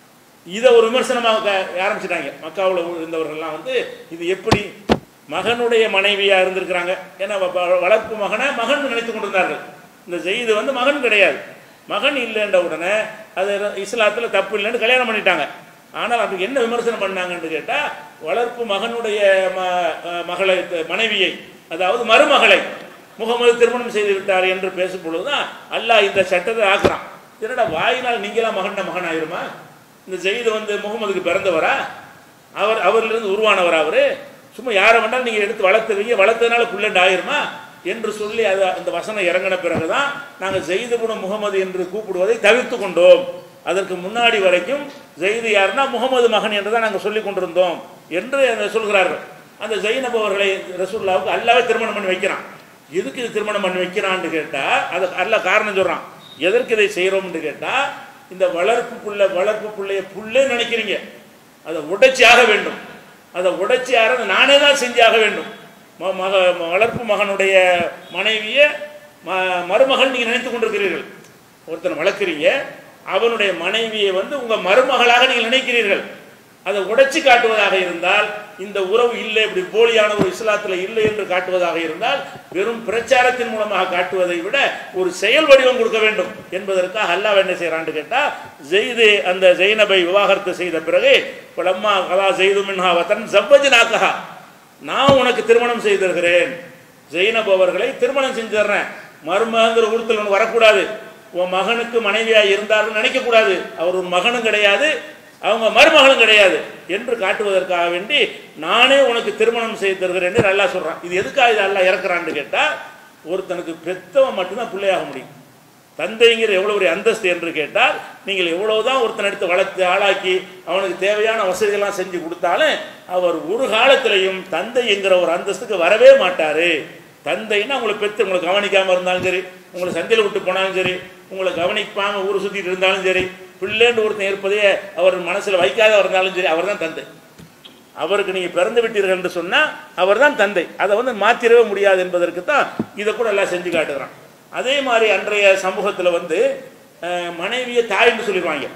இதை ஒரு விமர்சனமாக க- ஆரம்பிச்சிட்டாங்க மக்காவில் இருந்தவர்கள்லாம் வந்து இது எப்படி மகனுடைய மனைவியாக இருந்திருக்கிறாங்க ஏன்னா வ- வ- வளர்ப்பு மகனை மகன் நினைத்து கொண்டிருந்தார்கள் இந்த ஜெயிது வந்து மகன் கிடையாது மகன் இல்லைன்ற உடனே அது இஸ்லாத்தில் தப்பு இல்லைன்னு கல்யாணம் பண்ணிட்டாங்க ஆனால் அதுக்கு என்ன விமர்சனம் பண்ணாங்கன்னு கேட்டால் வளர்ப்பு மகனுடைய ம அஹ் மகளை மனைவியை அதாவது மருமகளை முகமது திருமணம் செய்து விட்டார் என்று பேசும் பொழுதுதான் அல்லாஹ் இந்த சட்டத்தை ஆக்குறான் என்னடா வாயினால் நீங்களாம் மகன் மகன் ஆயிருமா இந்த ஜெயிது வந்து முகமதுக்கு பிறந்தவரா அவர் அவரிலிருந்து உருவானவரா அவரு சும்மா யாரை வேண்டாலும் நீங்க எடுத்து வளர்த்துவீங்க வளர்த்ததுனால புள்ளண்டு ஆயிருமா என்று சொல்லி அது அந்த வசனம் இறங்கின பிறகுதான் நாங்கள் ஜெயிதுபுன முகமது என்று கூப்பிடுவதை தவிர்த்து கொண்டோம் அதற்கு முன்னாடி வரைக்கும் ஜெயிது யாருன்னா முகமது மகன் என்று தான் நாங்கள் சொல்லி கொண்டிருந்தோம் என்று அந்த சொல்கிறார்கள் அந்த ஜெயினப் அவர்களை ரசூல்லாவுக்கு அல்லாவே திருமணம் பண்ணி வைக்கிறான் எதுக்கு இது திருமணம் பண்ணி வைக்கிறான்னு கேட்டால் அது அல்ல காரணம் சொல்கிறான் எதற்கு இதை செய்கிறோம்னு கேட்டால் இந்த வளர்ப்பு புள்ள வளர்ப்பு புள்ளைய புள்ளே நினைக்கிறீங்க அதை உடைச்சி ஆக வேண்டும் அதை உடைச்சி ஆக நானே தான் செஞ்சாக வேண்டும் ம- மக ம- வளர்ப்பு மகனுடைய மனைவியை ம மருமகள் நீங்கள் நினைத்து கொண்டிருக்கிறீர்கள் ஒருத்தனை வளர்க்குறீங்க அவனுடைய மனைவியை வந்து உங்கள் மருமகளாக நீங்கள் நினைக்கிறீர்கள் அதை உடைச்சி காட்டுவதாக இருந்தால் இந்த உறவு இல்லை இப்படி போலியான ஒரு இஸ்லாத்தில் இல்லை என்று காட்டுவதாக இருந்தால் வெறும் பிரச்சாரத்தின் மூலமாக காட்டுவதை விட ஒரு செயல் வடிவம் கொடுக்க வேண்டும் என்பதற்காக அல்லாஹ் என்ன செய்யறான்னு கேட்டால் ஜெயிது அந்த ஜெயினபை விவாகரத்து செய்த பிறகு பலம்மா கலா ஜெய்து மின்ஹா வத்தன் ஜவ்வஜ் நாக்கஹா நான் உனக்கு திருமணம் செய்திருக்கிறேன் ஜெயினப் அவர்களை திருமணம் செஞ்சு தர்றேன் மருமகங்கிற உறுத்தல் உனக்கு வரக்கூடாது உன் மகனுக்கு மனைவியாக இருந்தாருன்னு நினைக்கக்கூடாது அவர் ஒரு மகனும் கிடையாது அவங்க மருமகளும் கிடையாது என்று காட்டுவதற்காக வேண்டி நானே உனக்கு திருமணம் செய்து தருகிறேன் என்று அல்லாஹ் சொல்றான் இது எதுக்காக இது அல்லாஹ் இறக்குறான்னு கேட்டால் ஒருத்தனுக்கு பெத்தவன் மட்டும்தான் பிள்ளையாக முடியும் தந்தைங்கிற எவ்வளோ ஒரு அந்தஸ்து என்று கேட்டால் நீங்கள் எவ்வளவுதான் ஒருத்தன் எடுத்து வளர்த்து ஆளாக்கி அவனுக்கு தேவையான வசதிகள்லாம் செஞ்சு கொடுத்தாலும் அவர் ஒரு காலத்திலையும் தந்தை என்கிற ஒரு அந்தஸ்துக்கு வரவே மாட்டார் தந்தைன்னா உங்களை பெற்று உங்களை கவனிக்காமல் இருந்தாலும் சரி உங்களை சந்தையில் விட்டு போனாலும் சரி உங்களை கவனிக்காமல் ஊர் சுற்றிட்டு இருந்தாலும் சரி பிள்ளைன்னு ஒருத்தன் இருப்பதையே அவர் மனசில் வைக்காத இருந்தாலும் சரி அவர் தான் தந்தை அவருக்கு நீங்கள் பிறந்து விட்டீர்கள் என்று சொன்னால் அவர் தான் தந்தை அதை வந்து மாற்றிடவே முடியாது என்பதற்கு தான் இதை கூட எல்லாம் செஞ்சு காட்டுகிறான் அதே மாதிரி அன்றைய சமூகத்தில் வந்து அஹ், மனைவியை தாய்ன்னு சொல்லிடுவாங்க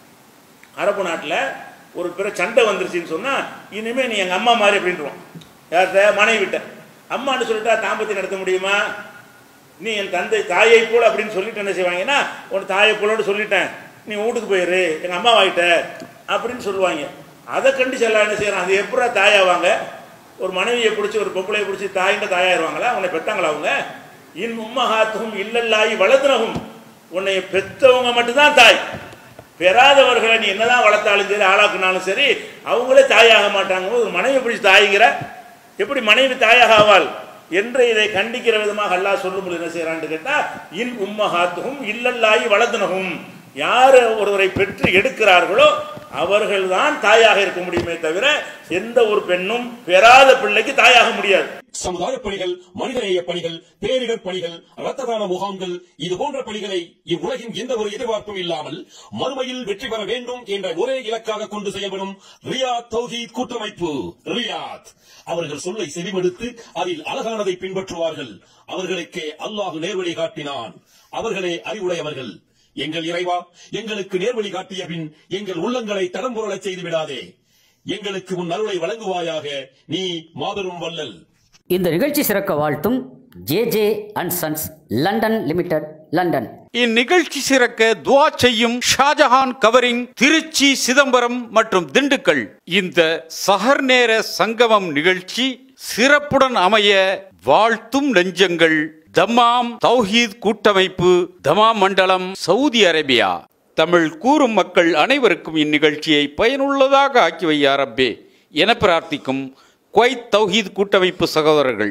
அரபு நாட்டில் ஒரு பிற சண்டை வந்துருச்சுன்னு சொன்னால் இனிமேல் நீ எங்கள் அம்மா மாதிரி அப்படின்றான் யார்கிட்ட மனைவிட்ட அம்மான்னு சொல்லிட்டா தாம்பத்தியம் நடத்த முடியுமா நீ என் தந்தை தாயை போல அப்படின்னு சொல்லிட்டு என்ன செய்வாங்கன்னா உன் தாயை போலன்னு சொல்லிட்டேன் நீ வீட்டுக்கு போயிரு எங்கள் அம்மா வாங்கிட்ட அப்படின்னு சொல்லுவாங்க அதை கண்டு செல்ல என்ன செய்யறான் அது எப்படா தாயாவாங்க ஒரு மனைவியை பிடிச்சி ஒரு பொம்பளையை பிடிச்சி தாயின்ற தாயாயிருவாங்களா உன்னை பெத்தாங்களா அவங்க இன் உம்மஹாத்தும் இல்லல்லாயி வளர்த்துனகும் உன்னை பெத்தவங்க மட்டும்தான் தாய் பெறாதவர்களை நீ என்னதான் வளர்த்தாலும் சரி ஆளாக்குனாலும் சரி அவங்களே தாயாக மாட்டாங்க ஒரு மனைவி பிடிச்சி தாய்கிற எப்படி மனைவி தாயாக ஆவாள் என்று இதை கண்டிக்கிற விதமாக அல்லாஹ் சொல்லும்போது என்ன செய்யறான்னு கேட்டா இன் உம்மஹாத்துகும் இல்லல்லாயி வளர்த்துனகும் யார் ஒருவரை பெற்று எடுக்கிறார்களோ அவர்கள்தான் தாயாக இருக்க முடியுமே தவிர எந்த ஒரு பெண்ணும் பெறாத பிள்ளைக்கு தாயாக முடியாது சமுதாய பணிகள் மனிதநேய பணிகள் பேரிடர் பணிகள் இரத்த தான முகாம்கள் இது போன்ற பணிகளை இவ்வுலகின் எந்த ஒரு எதிர்பார்ப்பும் இல்லாமல் மறுமையில் வெற்றி பெற வேண்டும் என்ற ஒரே இலக்காக கொண்டு செயல்படும் ரியாத் தௌஹீத் கூட்டமைப்பு ரியாத் அவர்கள் சொல்லை செவிமடுத்து அதில் அழகானதை பின்பற்றுவார்கள் அவர்களுக்கே அல்லாஹ் நேர்வழி காட்டினான் அவர்களே அறிவுடையவர்கள் எங்கள் இறைவா எங்களுக்கு நேர்வழி காட்டிய பின் எங்கள் உள்ளங்களை தடம்புரளச் செய்து விடாதே எங்களுக்கு உன் அருளை வழங்குவாயாக நீ மாபெரும் வல்லல் இந்த நிகழ்ச்சி சிறக்க வாழ்த்தும் J J and sons London limited London இந்நிகழ்ச்சி சிறக்க துவா செய்யும் ஷாஜஹான் கவரிங் திருச்சி சிதம்பரம் மற்றும் திண்டுக்கல் இந்த சஹர் நேர சங்கமம் நிகழ்ச்சி சிறப்புடன் அமைய வாழ்த்தும் நெஞ்சங்கள் தமாம் தௌஹீத் கூட்டமைப்பு தமாம் மண்டலம் சவுதி அரேபியா தமிழ் கூறும் மக்கள் அனைவருக்கும் இந்நிகழ்ச்சியை பயனுள்ளதாக ஆக்கி வையா ரப்பே என பிரார்த்திக்கும் குவைத் தௌஹீத் கூட்டமைப்பு சகோதரர்கள்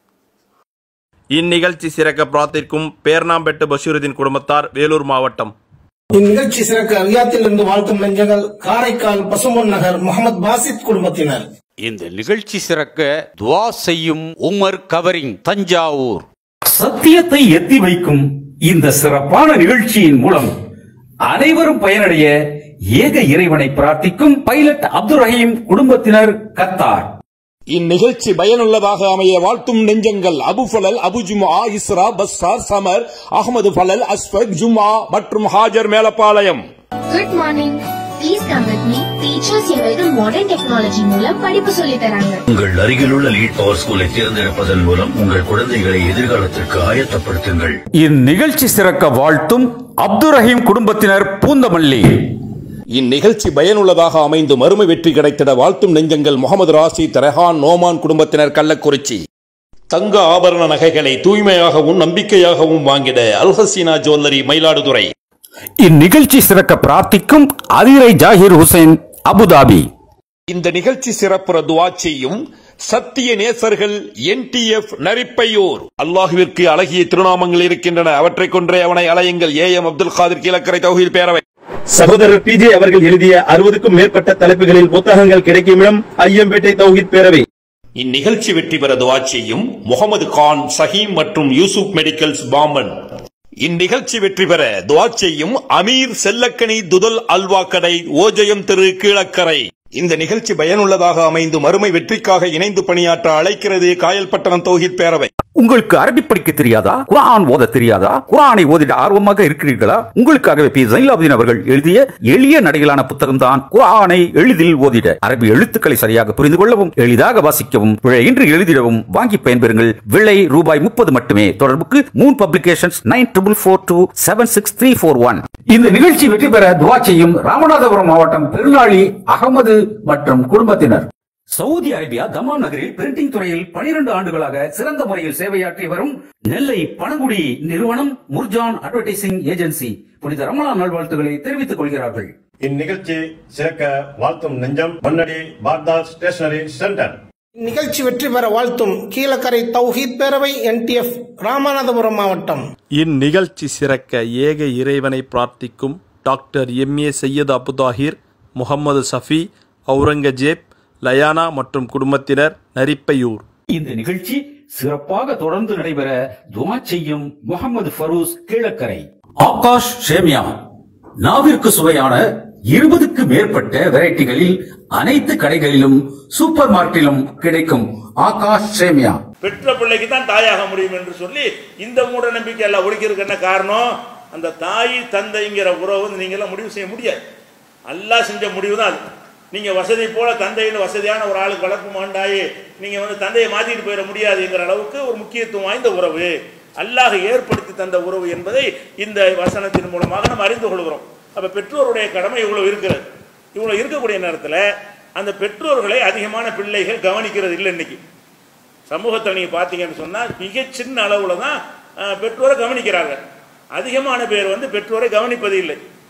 இந்நிகழ்ச்சி சிறக்க பிரார்த்திக்கும் பேர்ணாம்பெட்டு பஷீருதீன் குடும்பத்தார் வேலூர் மாவட்டம் இந்நிகழ்ச்சி சிறக்க ரியாத்தில் இருந்து வாழ்த்தும் நெஞ்சங்கள் காரைக்கால் பசுமொன் நகர் முகமது பாசித் குடும்பத்தினர் இந்த நிகழ்ச்சி சிறக்க துவா செய்யும் உமர் கவரிங் தஞ்சாவூர் சத்தியத்தை எத்தி வைக்கும் இந்த சிறப்பான நிகழ்ச்சியின் மூலம் அனைவரும் பயனடைய ஏக இறைவனை பிரார்த்திக்கும் பைலட் அப்துல் ரஹீம் குடும்பத்தினர் கத்தார் இந்நிகழ்ச்சி பயனுள்ளதாக அமைய வாழ்த்தும் நெஞ்சங்கள் அபு ஃபலல் அபு ஜுமா இஸ்ரா பஸ்ஸார் சமர் அகமது ஃபலல் அஸ்ஃபக் ஜுமா மற்றும் Hajar Melapalayam good morning please come with me teachers எங்களுக்கு மாடர்ன் டெக்னாலஜி மூலம் படிப்பு சொல்லித் தராங்க உங்கள் அருகிலுள்ள லீட் பவர் ஸ்கூலை தேர்ந்தெடுப்பதன் மூலம் உங்கள் குழந்தைகளை எதிர்காலத்திற்கு ஆயத்தப்படுத்துங்கள் இந்நிகழ்ச்சி சிறக்க வாழ்த்தும் அப்துல் ரஹீம் குடும்பத்தினர் பூந்தமல்லி இந்நிகழ்ச்சி பயனுள்ளதாக அமைந்து மறுமை வெற்றி கிடைத்திட வாழ்த்தும் நெஞ்சங்கள் முகமது ராசி தரஹான் நோமான் குடும்பத்தினர் கள்ளக்குறிச்சி தங்க ஆபரண நகைகளை தூய்மையாகவும் நம்பிக்கையாகவும் வாங்கிட அல்ஹசீனா ஜுவல்லரி மயிலாடுதுறை இந்நிகழ்ச்சி சிறக்க பிரார்த்திக்கும் அதிரை ஜாகிர் ஹுசைன் அபுதாபி இந்த நிகழ்ச்சி சிறப்புற துவா செய்யும் சத்திய நேசர்கள் என்டிஎஃப் நரிப்பையூர் அல்லாஹுவிற்கு அழகிய திருநாமங்கள் இருக்கின்றன அவற்றைக் கொன்றே அவனை அலையுங்கள் ஏ எம் அப்துல் காதிர் கீழக்கரை தௌஹீல் பேரவை சகோதரர் பிஜே அவர்கள் எழுதிய அறுபதுக்கும் மேற்பட்ட தலைப்புகளில் புத்தகங்கள் கிடைக்கும் இடம் ஐயம்பேட்டை தௌஹித் பேரவை இந்நிகழ்ச்சி வெற்றி பெற துவா செய்யும் முகமது கான் சஹீம் மற்றும் யூசுப் மெடிக்கல்ஸ் பாம்பன் இந்நிகழ்ச்சி வெற்றி பெற துவா செய்யும் அமீர் செல்லக்கனி துதல் அல்வா கடை ஓஜயம் திரு கீழக்கரை இந்த நிகழ்ச்சி பயனுள்ளதாக அமைந்து மறுமை வெற்றிக்காக இணைந்து பணியாற்ற அழைக்கிறது காயல்பட்டணம் தௌஹித் பேரவை உங்களுக்கு அரபி படிக்க தெரியாதா குரான் ஓத தெரியாதா குரானை ஓதிட ஆர்வமாக இருக்கிறீர்களா உங்களுக்காகவே பி ஜைலாபுதீன் அவர்கள் எழுதிய எளிய நடையிலான புத்தகம் தான் குரானை எளிதில் ஓதிட அரபி எழுத்துக்களை சரியாக புரிந்து கொள்ளவும் எளிதாக வாசிக்கவும் பிழையின்றி எழுதிடவும் வாங்கி பயன்பெறுங்கள் விலை ரூபாய் முப்பது மட்டுமே தொடர்புக்கு Moon Publications nine triple four two seven six three four one இந்த நிகழ்ச்சி வெற்றி பெற துவா செய்யும் ராமநாதபுரம் மாவட்டம் பெருநாளி அகமது மற்றும் குடும்பத்தினர் சவுதி அரேபியா தமாம் நகரில் பிரிண்டிங் துறையில் 12 ஆண்டுகளாக சிறந்த முறையில் சேவையாற்றி வரும் நெல்லை பணங்குடி நிறுவனம் முர்ஜான் அட்வர்டைசிங் ஏஜென்சி புனித ரமலான் நல்வாழ்த்துக்களை தெரிவித்துக் கொள்கிறார்கள் இந்நிகழ்ச்சி சிறக்க வாழ்த்தும் நெஞ்சம் மன்னடி பாக்தாத் ஸ்டேஷனரி சென்டர் நிகழ்ச்சி வெற்றி பெற வாழ்த்தும் கீழக்கரை தௌஹீத் பேரவை என்டிஎஃப் ராமநாதபுரம் மாவட்டம் இந்நிகழ்ச்சி சிறக்க ஏக இறைவனை பிரார்த்திக்கும் doctor M A Syed Abuthahir Mohammed Safi Aurangzeb Layana மற்றும் குடும்பத்தினர் நரிப்பையூர் இந்த நிகழ்ச்சி சிறப்பாக தொடர்ந்து நடைபெற துவா செய்யும் முகமது ஃபரூஸ் கீழக்கரை ஆகாஷ் ஷேமியா நாவிற்கு சுவையான இருபதுக்கு மேற்பட்ட வெரைட்டிகளில் அனைத்து கடைகளிலும் சூப்பர் மார்க்கெட்டிலும் கிடைக்கும் ஆகாஷ் சேமியா பெற்ற பிள்ளைக்கு தான் தாயாக முடியும் என்று சொல்லி இந்த மூட நம்பிக்கை எல்லாம் ஒழிக்கிறதுக்கு என்ன காரணம் அந்த தாய் தந்தைங்கிற உறவு வந்து நீங்க எல்லாம் முடிவு செய்ய முடியாது அல்லாஹ் செஞ்ச முடிவு தான் அது நீங்க வசதி போல தந்தைன்னு வசதியான ஒரு ஆளுக்கு வளர்ப்பு மாண்டாயே நீங்க வந்து தந்தையை மாத்திட்டு போயிட முடியாதுங்கிற அளவுக்கு ஒரு முக்கியத்துவம் வாய்ந்த உறவு அல்லாஹ் ஏற்படுத்தி தந்த உறவு என்பதை இந்த வசனத்தின் மூலமாக நம்ம அறிந்து கொள்கிறோம் அப்ப பெற்றோருடைய கடமை இவ்வளவு இருக்கிறது இவ்வளவு இருக்கக்கூடிய நேரத்தில் அந்த பெற்றோர்களை அதிகமான பிள்ளைகள் கவனிக்கிறது இல்லை இன்னைக்கு சமூகத்தில் நீங்கள் பார்த்தீங்கன்னு சொன்னால் மிக சின்ன அளவில் தான் அஹ், பெற்றோரை கவனிக்கிறாங்க அதிகமான பேர் வந்து பெற்றோரை கவனிப்பது இல்லை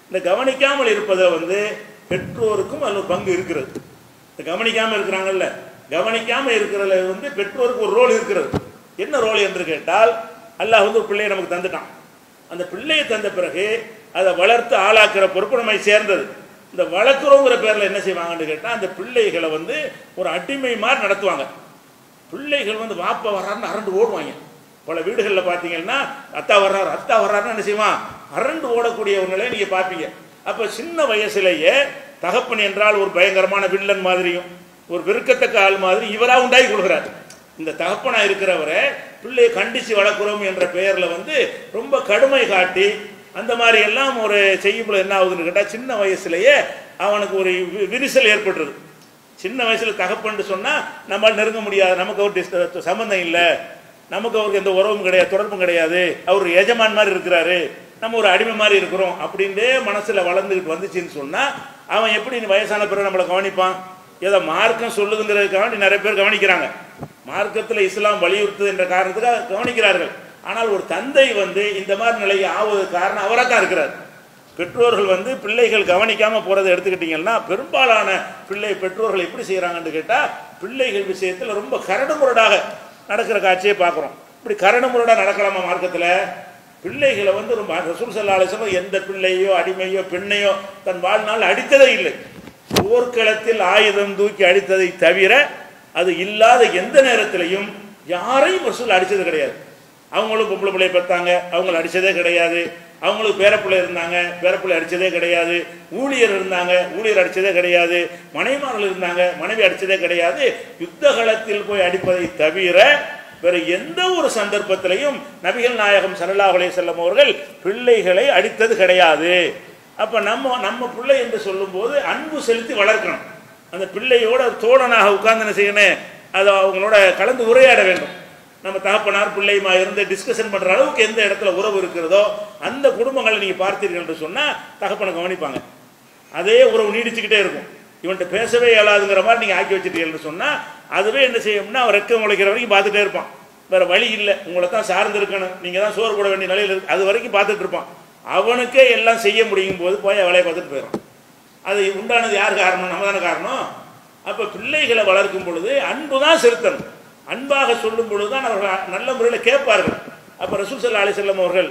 இந்த கவனிக்காமல் இருப்பதை வந்து பெற்றோருக்கும் அதில் ஒரு பங்கு இருக்கிறது இந்த கவனிக்காமல் இருக்கிறாங்கல்ல கவனிக்காமல் இருக்கிறதுல வந்து பெற்றோருக்கு ஒரு ரோல் இருக்கிறது என்ன ரோல் என்று கேட்டால் அல்லாஹ் வந்து ஒரு பிள்ளையை நமக்கு தந்துட்டான் அந்த பிள்ளையை தந்த பிறகு அதை வளர்த்து ஆளாக்குற பொறுப்பு நம்மை சேர்ந்தது இந்த வளர்க்குறோங்கிற பேரில் என்ன செய்வாங்கன்னு கேட்டால் அந்த பிள்ளைகளை வந்து ஒரு அடிமை மாதிரி நடத்துவாங்க பிள்ளைகள் வந்து வாப்பா வர்றாருன்னு அரண்டு ஓடுவாங்க பல வீடுகளில் பார்த்தீங்கன்னா அத்தா வர்றாரு அத்தா வர்றாருன்னு என்ன செய்வான் அரண்டு ஓடக்கூடிய ஒரு நிலையை நீங்கள் பார்ப்பீங்க அப்போ சின்ன வயசுலேயே தகப்பன் என்றால் ஒரு பயங்கரமான வில்லன் மாதிரியும் ஒரு வெறுக்கத்தக்க ஆள் மாதிரி இவராக உண்டாகி கொடுக்குறாரு இந்த தகப்பனா இருக்கிறவரை பிள்ளையை கண்டிச்சு வளர்க்குறோம் என்ற பெயரில் வந்து ரொம்ப கடுமை காட்டி அந்த மாதிரி எல்லாம் ஒரு செய்யும்போது என்ன ஆகுதுன்னு கேட்டால் சின்ன வயசுலயே அவனுக்கு ஒரு வி- விரிசல் ஏற்பட்டுருது சின்ன வயசுல தகப்பன்னு சொன்னா நம்மால் நெருங்க முடியாது நமக்கு ஒரு டிஸ்ட- சம்பந்தம் இல்லை நமக்கு அவருக்கு எந்த உறவும் கிடையாது தொடர்பும் கிடையாது அவர் ஒரு எஜமான் மாதிரி இருக்கிறாரு நம்ம ஒரு அடிமை மாதிரி இருக்கிறோம் அப்படின்ட்டே மனசுல வளர்ந்துக்கிட்டு வந்துச்சுன்னு சொன்னா அவன் எப்படி நீ வயசான பிறகு நம்மளை கவனிப்பான் ஏதோ மார்க்கம் சொல்லுதுங்கிறதுக்காக நிறைய பேர் கவனிக்கிறாங்க மார்க்கத்தில் இஸ்லாம் வலியுறுத்துது என்ற காரணத்துக்காக கவனிக்கிறார்கள் ஆனால் ஒரு தந்தை வந்து இந்த மாதிரி நிலை ஆவதற்கு காரணம் அவராக தான் இருக்கிறார் பெற்றோர்கள் வந்து பிள்ளைகள் கவனிக்காம போறதை எடுத்துக்கிட்டீங்கன்னா பெரும்பாலான பிள்ளை பெற்றோர்கள் எப்படி செய்யறாங்கன்னு கேட்டா பிள்ளைகள் விஷயத்துல ரொம்ப கரடுமுரடாக நடக்கிற காட்சியை பார்க்குறோம் இப்படி கரடுமுரடாக நடக்கலாமா மார்க்கத்தில் பிள்ளைகளை வந்து ரொம்ப ரசூல் சல்லா அலிஸ்லாம் எந்த பிள்ளையோ அடிமையோ பெண்ணையோ தன் வாழ்நாள் அடித்ததே இல்லை போர்க்களத்தில் ஆயுதம் தூக்கி அடித்ததை தவிர அது இல்லாத எந்த நேரத்திலையும் யாரையும் ரசூல் அடிச்சது கிடையாது அவங்களும் பொம்பளை பிள்ளைய பெற்றாங்க அவங்கள அடிச்சதே கிடையாது அவங்களுக்கு பேரப்பிள்ளை இருந்தாங்க பேரப்பிள்ளை அடிச்சதே கிடையாது ஊழியர் இருந்தாங்க ஊழியர் அடிச்சதே கிடையாது மனைவிமார்கள் இருந்தாங்க மனைவி அடிச்சதே கிடையாது யுத்த களத்தில் போய் அடிப்பதை தவிர வேற எந்த ஒரு சந்தர்ப்பத்திலையும் நபிகள் நாயகம் ஸல்லல்லாஹு அலைஹி வஸல்லம் அவர்கள் பிள்ளைகளை அடித்தது கிடையாது அப்ப நம்ம நம்ம பிள்ளை என்று சொல்லும்போது அன்பு செலுத்தி வளர்க்கணும் அந்த பிள்ளையோட தோழனாக உட்கார்ந்து என்ன செய்யணும் அதை அவங்களோட கலந்து உரையாட வேண்டும் நம்ம தகப்பனார் பிள்ளையுமா இருந்து டிஸ்கஷன் பண்ற அளவுக்கு எந்த இடத்துல உறவு இருக்கிறதோ அந்த குடும்பங்களை நீங்க பார்த்தீர்கள் என்று சொன்னா தகப்பனை கவனிப்பாங்க அதே உறவு நீடிச்சுக்கிட்டே இருக்கும் இவன்கிட்ட பேசவே இயலாதுங்கிற மாதிரி நீங்க ஆக்கி வச்சிட்டீங்கன்னு சொன்னா அதுவே என்ன செய்யும்னா அவன் ரெக்க முளைக்கிற வரைக்கும் பார்த்துட்டே இருப்பான் வேற வழி இல்லை உங்களை தான் சார்ந்து இருக்கணும் நீங்க தான் சோறு போட வேண்டிய நிலையில் இருக்கு அது வரைக்கும் பார்த்துட்டு இருப்பான் அவனுக்கே எல்லாம் செய்ய முடியும் போது போய் வேலையை பார்த்துட்டு போயிடும் அது உண்டானது யார் காரணம் நம்ம தானே காரணம் அப்ப பிள்ளைகளை வளர்க்கும் பொழுது அன்பு தான் செலுத்தணும் அன்பாக சொல்லும் பொழுது தான் அவர்கள் நல்ல முறையில் கேட்பார்கள் அப்ப ரசூல் சல்லா அலி செல்லம் அவர்கள்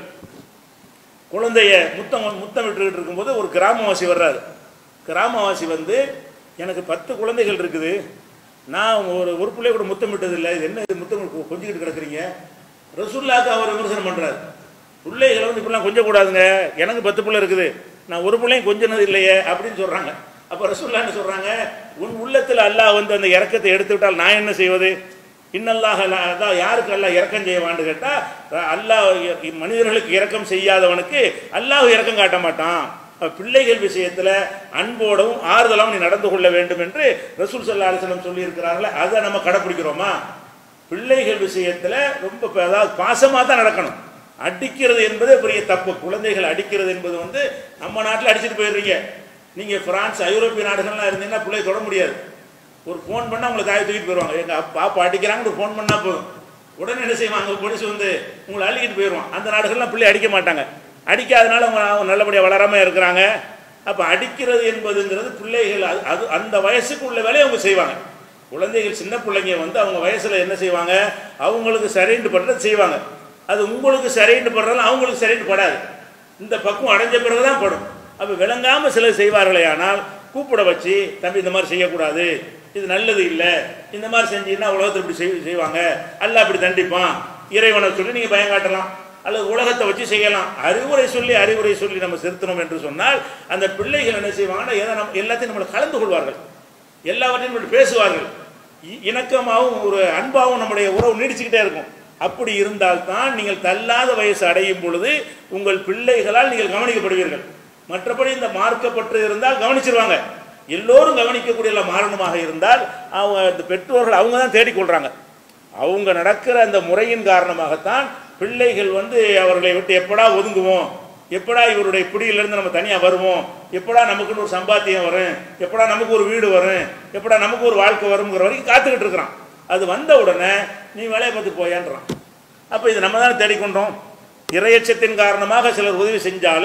குழந்தைய முத்தம் முத்தம் விட்டுக்கிட்டு இருக்கும்போது ஒரு கிராமவாசி வர்றாரு கிராமவாசி வந்து எனக்கு பத்து குழந்தைகள் இருக்குது நான் ஒரு ஒரு பிள்ளை கூட முத்தம் விட்டதில்லை இது என்ன இது முத்தம் கொ- கொஞ்சிக்கிட்டு கிடக்குறீங்க ரசூல்லாக்கு அவர் விமர்சனம் பண்றாரு பிள்ளைகளை வந்து இப்படிலாம் கொஞ்சம் கூடாதுங்க எனக்கு பத்து பிள்ளை இருக்குது நான் ஒரு பிள்ளையும் கொஞ்சினது இல்லையே அப்படின்னு சொல்றாங்க அப்ப ரசூல்லா என்ன சொல்றாங்க உன் உள்ளத்துல அல்லாஹ் வந்து அந்த இறக்கத்தை எடுத்து விட்டால் நான் என்ன செய்வது இன்னல்லாக அதான் யாருக்கு அல்லாஹ் இறக்கம் செய்வான்னு கேட்டா அல்லாஹ் இ- மனிதர்களுக்கு இறக்கம் செய்யாதவனுக்கு அல்லாஹ் இறக்கம் காட்ட மாட்டான் அப்ப பிள்ளைகள் விஷயத்துல அன்போடவும் ஆறுதலாகவும் நீ நடந்து கொள்ள வேண்டும் என்று ரசூல் சல்லா அலிஸ்லம் சொல்லி இருக்கிறார்களே அதை நம்ம கடைப்பிடிக்கிறோமா பிள்ளைகள் விஷயத்துல ரொம்ப ப- அதாவது பாசமா தான் நடக்கணும் அடிக்கிறது என்பதே பெரிய தப்பு குழந்தைகள் அடிக்கிறது என்பது வந்து நம்ம நாட்டில் அடிச்சுட்டு போயிடுறீங்க நீங்க பிரான்ஸ் ஐரோப்பிய நாடுகள்லாம் இருந்தீங்கன்னா பிள்ளை தொட முடியாது ஒரு ஃபோன் பண்ணா உங்களை தாயை தூக்கிட்டு போயிடுவாங்க எங்க அப்பா அப்பா அடிக்கிறாங்கன்னு ஒரு ஃபோன் பண்ணா போதும் உடனே என்ன செய்வாங்க போலீஸ் வந்து உங்களை அள்ளிக்கிட்டு போயிடுவான் அந்த நாடுகள்லாம் பிள்ளை அடிக்க மாட்டாங்க அடிக்காதனால அவங்க அவங்க நல்லபடியாக வளராம இருக்கிறாங்க அப்ப அடிக்கிறது என்பதுங்கிறது பிள்ளைகள் அது- அது அந்த வயசுக்கு உள்ள வேலையை அவங்க செய்வாங்க குழந்தைகள் சின்ன பிள்ளைங்க வந்து அவங்க வயசுல என்ன செய்வாங்க அவங்களுக்கு சரின்னு படுறது செய்வாங்க அது உங்களுக்கு சரின்னு படுறதால அவங்களுக்கு சரின்னு படாது இந்த பக்குவம் அடைஞ்ச பிறகுதான் படும் அப்ப விளங்காம சிலர் செய்வார்களே ஆனால் கூப்பிட வச்சு தம்பி இந்த மாதிரி செய்யக்கூடாது இது நல்லது இல்லை இந்த மாதிரி செஞ்சீங்கன்னா உலகத்தில் இப்படி செய் செய்வாங்க அல்லாஹ் இப்படி தண்டிப்பான் இறைவனை சொல்லி நீங்க பயம் காட்டலாம் அல்லது உலகத்தை வச்சு செய்யலாம் அறிவுரை சொல்லி அறிவுரை சொல்லி நம்ம செலுத்தணும் என்று சொன்னால் அந்த பிள்ளைகள் என்ன செய்வாங்கன்னா எதை நம்ம எல்லாத்தையும் நம்மளை கலந்து கொள்வார்கள் எல்லாவற்றையும் நம்மள்ட்ட பேசுவார்கள் இ- இணக்கமாகவும் ஒரு அன்பாகவும் நம்முடைய உறவு நீடிச்சுக்கிட்டே இருக்கும் அப்படி இருந்தால்தான் நீங்கள் தள்ளாத வயசு அடையும் பொழுது உங்கள் பிள்ளைகளால் நீங்கள் கவனிக்கப்படுவீர்கள் மற்றபடி இந்த மார்க்கப்பட்டு இருந்தால் கவனிச்சிருவாங்க எல்லோரும் கவனிக்கக்கூடிய மாறணுமாக இருந்தால் அவங்க இந்த பெற்றோர்கள் அவங்க தான் தேடிக்கொள்றாங்க அவங்க நடக்கிற அந்த முறையின் காரணமாகத்தான் பிள்ளைகள் வந்து அவர்களை விட்டு எப்படா ஒதுங்குவோம் எப்படா இவருடைய பிடியிலிருந்து நம்ம தனியாக வருவோம் எப்படா நமக்குன்னு ஒரு சம்பாத்தியம் வரும் எப்படா நமக்கு ஒரு வீடு வரும் எப்படா நமக்கு ஒரு வாழ்க்கை வருங்கிற வரைக்கும் காத்துக்கிட்டு இருக்கிறான் அது வந்த உடனே நீ வேலையை பார்த்து போயான்றான் அப்போ இது நம்ம தானே தேடிக்கொண்டோம் இரையச்சத்தின் காரணமாக சிலர் உதவி செஞ்சாலும்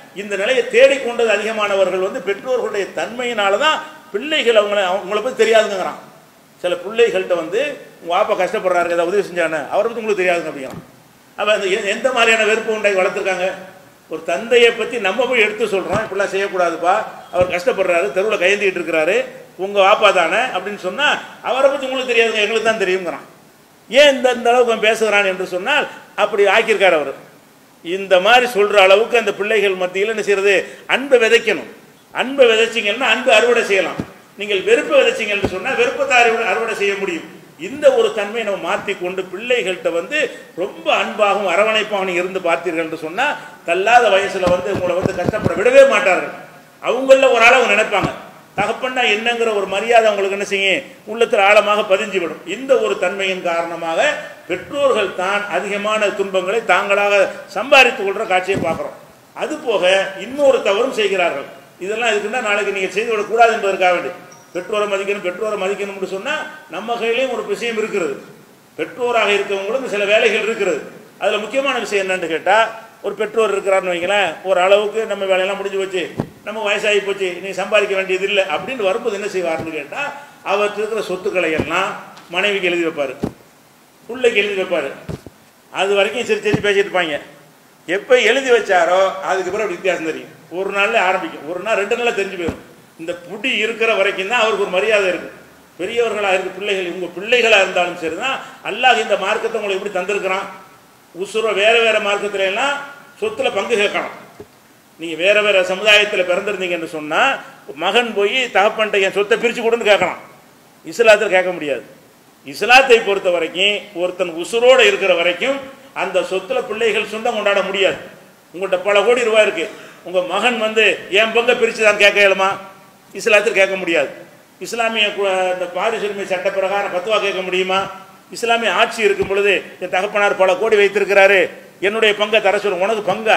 இந்த நிலையை தேடிக்கொண்டது அதிகமானவர்கள் வந்து பெற்றோர்களுடைய தன்மையினால தான் பிள்ளைகள் அவங்கள அவங்கள பற்றி தெரியாதுங்கிறான் சில பிள்ளைகள்கிட்ட வந்து உங்கள் வாப்பா கஷ்டப்படுறாரு ஏதாவது உதவி செஞ்சானே அவரை பற்றி உங்களுக்கு தெரியாதுங்க அப்படிங்கிறான் அப்போ அந்த எ- எந்த மாதிரியான வெறுப்பு உண்டாகி வளர்த்துருக்காங்க ஒரு தந்தையை பற்றி நம்ம போய் எடுத்து சொல்கிறோம் இப்படிலாம் செய்யக்கூடாதுப்பா அவர் கஷ்டப்படுறாரு தெருவில் கையேந்திக்கிட்டு இருக்கிறாரு உங்கள் வாப்பா தானே அப்படின்னு சொன்னால் அவரை பற்றி உங்களுக்கு தெரியாதுங்க எங்களுக்கு தான் தெரியுங்கிறான் ஏன் இந்த இந்த அளவுக்கு அவன் பேசுகிறான் என்று சொன்னால் அப்படி ஆக்கியிருக்கார் அவர் இந்த மாதிரி சொல்கிற அளவுக்கு அந்த பிள்ளைகள் மத்தியில் என்ன செய்யறது அன்பை விதைக்கணும் அன்பை விதைச்சிங்கன்னா அன்பு அறுவடை செய்யலாம் நீங்கள் வெறுப்பை விதைச்சிங்கன்னு சொன்னால் வெறுப்பை தான் அறுவடை அறுவடை செய்ய முடியும் இந்த ஒரு தன்மையை நம்ம மாற்றி கொண்டு பிள்ளைகள்கிட்ட வந்து ரொம்ப அன்பாகவும் அரவணைப்பாகவும் இருந்து பார்த்தீர்கள் என்று சொன்னால் தள்ளாத வயசில் வந்து உங்களை வந்து கஷ்டப்பட விடவே மாட்டார்கள் அவங்கள ஒரு ஆளை அவங்க நினைப்பாங்க தகப்பன்னா என்னங்கிற ஒரு மரியாதை அவங்களுக்கு என்ன செய்யும் உள்ளத்தில் ஆழமாக பதிஞ்சு விடும் இந்த ஒரு தன்மையின் காரணமாக பெற்றோர்கள் தான் அதிகமான துன்பங்களை தாங்களாக சம்பாதித்துக் கொள்ற காட்சியை பார்க்குறோம் அது போக இன்னொரு தவறும் செய்கிறார்கள் இதெல்லாம் இதுக்குன்னா நாளைக்கு நீங்கள் செய்து விடக்கூடாது என்பதற்காக வேண்டி பெற்றோரை மதிக்கணும் பெற்றோரை மதிக்கணும்னு சொன்னால் நம்ம கையிலையும் ஒரு விஷயம் இருக்கிறது பெற்றோராக இருக்கவங்களுக்கு சில வேலைகள் இருக்கிறது அதில் முக்கியமான விஷயம் என்னன்னு கேட்டால் ஒரு பெற்றோர் இருக்கிறாருன்னு வைங்களேன் ஒரு அளவுக்கு நம்ம வேலையெல்லாம் முடிஞ்சு போச்சு நம்ம வயசாகி போச்சு நீ சம்பாதிக்க வேண்டியது இல்லை அப்படின்னு வரும்போது என்ன செய்வார்னு கேட்டால் அவர்கிட்ட இருக்கிற சொத்துக்களை எல்லாம் மனைவிக்கு எழுதி வைப்பார் பிள்ளைக்கு எழுதி வைப்பார் அது வரைக்கும் சிரிச்சு சிரிச்சு பேசிட்டு இருப்பாங்க எப்போ எழுதி வச்சாரோ அதுக்கு பிறகு வித்தியாசம் தெரியும் ஒரு நாளில் ஆரம்பிக்கும் ஒரு நாள் ரெண்டு நாளில் தெரிஞ்சு போயிடும் இந்த புடி இருக்கிற வரைக்கும் தான் அவருக்கு ஒரு மரியாதை இருக்கும் பெரியவர்களாக இருக்கு பிள்ளைகள் உங்கள் பிள்ளைகளாக இருந்தாலும் சரி தான் அல்லாஹ் இந்த மார்க்கத்தை உங்களுக்கு எப்படி தந்திருக்கிறான் உசுர வேற வேற மார்க்கத்துல எல்லாம் சொத்துல பங்கு கேட்கணும் நீங்கள் வேற வேற சமுதாயத்தில் பிறந்திருந்தீங்கன்னு சொன்னால் மகன் போய் தகப்பன்ட்ட என் சொத்தை பிரித்து கொடுன்னு கேட்கலாம் இஸ்லாத்தில் கேட்க முடியாது இஸ்லாத்தை பொறுத்த வரைக்கும் ஒருத்தன் உசுரோடு இருக்கிற வரைக்கும் அந்த சொத்துல பிள்ளைகள் சொந்தம் கொண்டாட முடியாது உங்கள்கிட்ட பல கோடி ரூபாய் இருக்கு உங்க மகன் வந்து என் பங்கை பிரித்து தான் கேட்க இயலுமா இஸ்லாத்தில் கேட்க முடியாது இஸ்லாமிய கு- இந்த பாரிசுரிமை சட்ட பிரகாரம் பத்துவா கேட்க முடியுமா இஸ்லாமிய ஆட்சி இருக்கும் பொழுது என் தகப்பனார் பல கோடி வைத்திருக்கிறாரு என்னுடைய பங்கை தர சொல்லுங்க உனக்கு பங்கா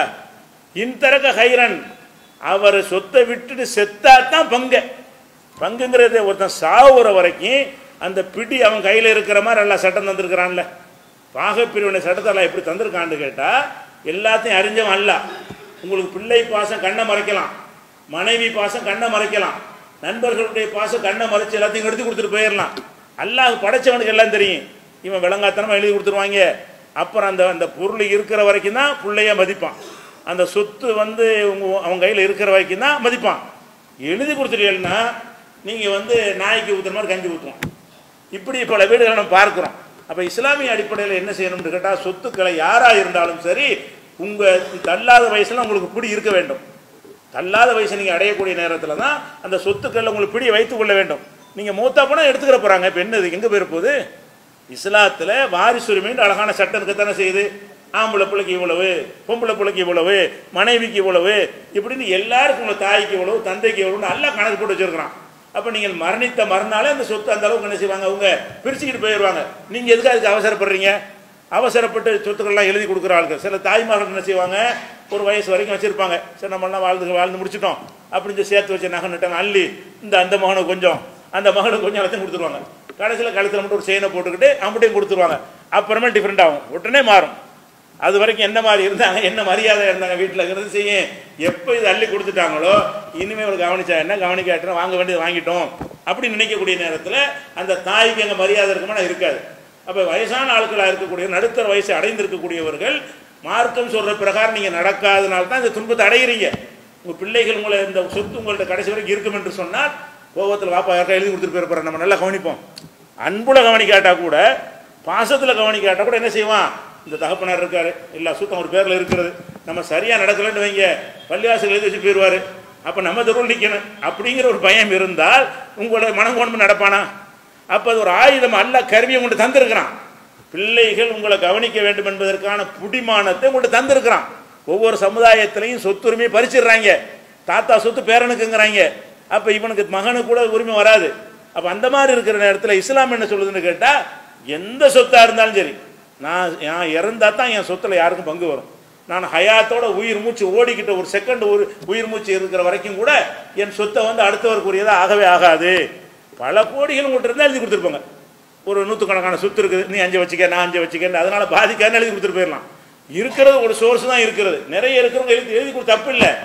இன்தரக ஹைரன் அவர் சொத்தை விட்டுட்டு செத்தா தான் பங்கு பங்குங்கிறது ஒருத்தன் சாவுற வரைக்கும் அந்த பிடி அவன் கையில் இருக்கிற மாதிரி எல்லாம் சட்டம் தந்திருக்கிறான்ல பாகப்பிரிவினை சட்டத்தை எல்லாம் எப்படி தந்திருக்கான்னு கேட்டால் எல்லாத்தையும் அறிஞ்சவன் அல்ல உங்களுக்கு பிள்ளை பாசம் கண்ணை மறைக்கலாம் மனைவி பாசம் கண்ணை மறைக்கலாம் நண்பர்களுடைய பாசம் கண்ணை மறைச்சு எல்லாத்தையும் எடுத்து கொடுத்துட்டு போயிடலாம் அல்லாஹ் படைச்சவனுக்கு எல்லாம் தெரியும் இவன் விளங்காத்தனமாக எழுதி கொடுத்துருவாங்க அப்புறம் அந்த அந்த பொருள் இருக்கிற வரைக்கும் தான் பிள்ளைய மதிப்பான் அந்த சொத்து வந்து உங்க அவன் கையில் இருக்கிற வரைக்கும் தான் மதிப்பான் எழுதி கொடுத்துட்டீங்கன்னா நீங்கள் வந்து நாய்க்கு ஊற்றுற மாதிரி கஞ்சி ஊற்றுவோம் இப்படி பல வீடுகளை நம்ம பார்க்குறோம் அப்போ இஸ்லாமிய அடிப்படையில் என்ன செய்யணும்னு கேட்டால் சொத்துக்களை யாராக இருந்தாலும் சரி உங்கள் தள்ளாத வயசில் உங்களுக்கு பிடி இருக்க வேண்டும் தள்ளாத வயசு நீங்கள் அடையக்கூடிய நேரத்தில் தான் அந்த சொத்துக்களில் உங்களுக்கு பிடி வைத்துக் கொள்ள வேண்டும் நீங்கள் மூத்தா போனால் எடுத்துக்கிற போகிறாங்க இப்போ என்ன இது எங்கே போயிட போகுது இஸ்லாத்தில் வாரிசுரிமைன்னு அழகான சட்டம் இருக்கத்தானே செய்யுது ஆம்பளை பிள்ளைக்கு இவ்வளவு பொம்பளை பிள்ளைக்கு இவ்வளவு மனைவிக்கு இவ்வளவு இப்படின்னு எல்லாருக்கும் உள்ள தாய்க்கு இவ்வளவு தந்தைக்கு இவ்வளவுன்னு எல்லாம் கணக்கு போட்டு வச்சிருக்கிறான் அப்போ நீங்கள் மரணித்த மறுநாளே அந்த சொத்து அந்த அளவுக்கு என்ன செய்வாங்க அவங்க பிரிச்சுக்கிட்டு போயிடுவாங்க நீங்கள் எதுக்கு அதுக்கு அவசரப்படுறீங்க அவசரப்பட்டு சொத்துக்கள்லாம் எழுதி கொடுக்குற ஆளுங்க சில தாய்மார்கள் என்ன செய்வாங்க ஒரு வயசு வரைக்கும் வச்சிருப்பாங்க சரி நம்மளாம் வாழ்ந்து வாழ்ந்து முடிச்சிட்டோம் அப்படின்னு சொல்லி சேர்த்து வச்ச நகை நட்டாங்க அள்ளி இந்த அந்த மகனுக்கு கொஞ்சம் அந்த மகனுக்கு கொஞ்சம் எல்லாத்தையும் கொடுத்துருவாங்க கடைசியில் கழுத்தில் மட்டும் ஒரு செயினை போட்டுக்கிட்டு அவங்கள்ட்டையும் கொடுத்துருவாங்க அப்புறமே டிஃப்ரெண்ட் ஆகும் உடனே மாறும் அது வரைக்கும் என்ன மாதிரி இருந்தாங்க என்ன மரியாதை இருந்தாங்க வீட்டில் இருக்கிறது செய்யும் எப்போ இது அள்ளி கொடுத்துட்டாங்களோ இனிமேல் ஒரு கவனிச்சா என்ன கவனிக்காட்டினா வாங்க வேண்டியது வாங்கிட்டோம் அப்படின்னு நினைக்கக்கூடிய நேரத்தில் அந்த தாய்க்கு எங்கள் மரியாதை இருக்குமானா இருக்காது அப்போ வயசான ஆட்களாக இருக்கக்கூடிய நடுத்தர வயசை அடைந்திருக்கக்கூடியவர்கள் மார்க்கம் சொல்கிற பிரகாரம் நீங்கள் நடக்காதனால தான் இந்த துன்பத்தை அடைகிறீங்க உங்கள் பிள்ளைகள் உங்களை இந்த சொத்து உங்கள்ட்ட கடைசி வரைக்கும் இருக்கும் என்று சொன்னால் கோபத்தில் வாப்பா யாருக்கா எழுதி கொடுத்துட்டு போயிருப்பாரு நம்ம நல்லா கவனிப்போம் அன்புல கவனிக்காட்டா கூட பாசத்தில் கவனிக்காட்டா கூட என்ன செய்வான் இந்த தகப்பனார் இருக்காரு எல்லா சுத்தம் ஒரு பேரில் இருக்கிறது நம்ம சரியாக நடக்கலைன்னு வைங்க பள்ளிவாசல் எழுதி வச்சு போயிடுவார் அப்போ நம்ம தெருவில் நிற்கணும் அப்படிங்கிற ஒரு பயம் இருந்தால் உங்களோட மனம் கொண்டு நடப்பானா அப்போ அது ஒரு ஆயுதம் அல்ல கருவியை கொண்டு தந்திருக்கிறான் பிள்ளைகள் உங்களை கவனிக்க வேண்டும் என்பதற்கான புடிமானத்தை உங்கள்கிட்ட தந்திருக்கிறான் ஒவ்வொரு சமுதாயத்திலையும் சொத்துரிமையை பறிச்சிடுறாங்க தாத்தா சொத்து பேரனுக்குங்கிறாங்க அப்போ இவனுக்கு மகனுக்கு கூட உரிமை வராது அப்போ அந்த மாதிரி இருக்கிற நேரத்தில் இஸ்லாம் என்ன சொல்லுதுன்னு கேட்டால் எந்த சொத்தாக இருந்தாலும் சரி நான் நான் இறந்தா தான் என் சொத்தில் யாருக்கும் பங்கு வரும் நான் ஹயாத்தோட உயிர் மூச்சு ஓடிக்கிட்ட ஒரு செகண்ட் ஒரு உயிர் மூச்சு இருக்கிற வரைக்கும் கூட என் சொத்தை வந்து அடுத்தவருக்குரியதாக ஆகவே ஆகாது பல கோடிகள் உங்கள்கிட்ட இருந்தால் எழுதி கொடுத்துருப்பாங்க ஒரு நூற்றுக்கணக்கான சொத்து இருக்குது நீ அஞ்சு வச்சுக்க நான் அஞ்சு வச்சுக்கேன் அதனால் பாதிக்காதுன்னு எழுதி கொடுத்துட்டு போயிடலாம் இருக்கிறது ஒரு சோர்ஸ் தான் இருக்கிறது நிறைய இருக்கிறவங்க எழுதி எழுதி கொடுத்து தப்பு இல்லை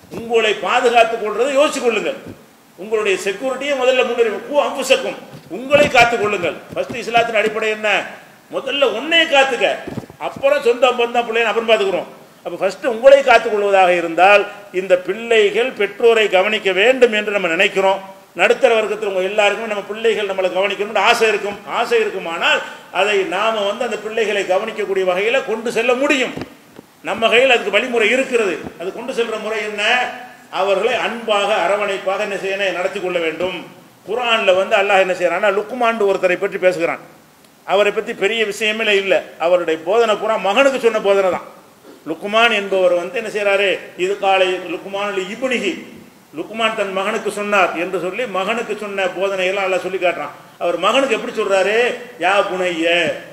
உங்களை பாதுகாத்துக் கொள்றதை யோசித்துக் கொள்ளுங்கள் உங்களுடைய செக்யூரிட்டியை முதல்ல முன்னுரிமை கூ அம்புசக்கும் உங்களை காத்துக் கொள்ளுங்கள் ஃபர்ஸ்ட் இஸ்லாத்தின் அடிப்படை என்ன முதல்ல உன்னை காத்துக்க அப்புறம் சொந்த பந்தம் பிள்ளைங்க அப்புறம் பார்த்துக்கிறோம் அப்போ ஃபர்ஸ்ட் உங்களை காத்துக் கொள்வதாக இருந்தால் இந்த பிள்ளைகள் பெற்றோரை கவனிக்க வேண்டும் என்று நம்ம நினைக்கிறோம் நடுத்தர வர்க்கத்தில் உங்க எல்லாருக்குமே நம்ம பிள்ளைகள் நம்மளை கவனிக்கணும்னு ஆசை இருக்கும் ஆசை இருக்குமானால் அதை நாம வந்து அந்த பிள்ளைகளை கவனிக்கக்கூடிய வகையில கொண்டு செல்ல முடியும் நம்ம கையில் அதுக்கு வழிமுறை இருக்கிறது அது கொண்டு செல்ற முறை என்ன அவர்களை அன்பாக அரவணைப்பாக என்ன செய்யணும் நடத்தி கொள்ள வேண்டும் குரான்ல வந்து அல்லாஹ் என்ன செய்யறான்னா லுக்குமாண்டு ஒருத்தரை பற்றி பேசுகிறான் அவரை பற்றி பெரிய விஷயமே இல்லை அவருடைய போதனை பூரா மகனுக்கு சொன்ன போதனை தான் லுக்குமான் என்பவர் வந்து என்ன செய்யறாரு இது காலை லுக்குமான் இபுனிகி லுக்குமான் தன் மகனுக்கு சொன்னார் என்று சொல்லி மகனுக்கு சொன்ன போதனையெல்லாம் அல்லாஹ் சொல்லி காட்டுறான் அவர் மகனுக்கு எப்படி சொல்றாரு யா புனைய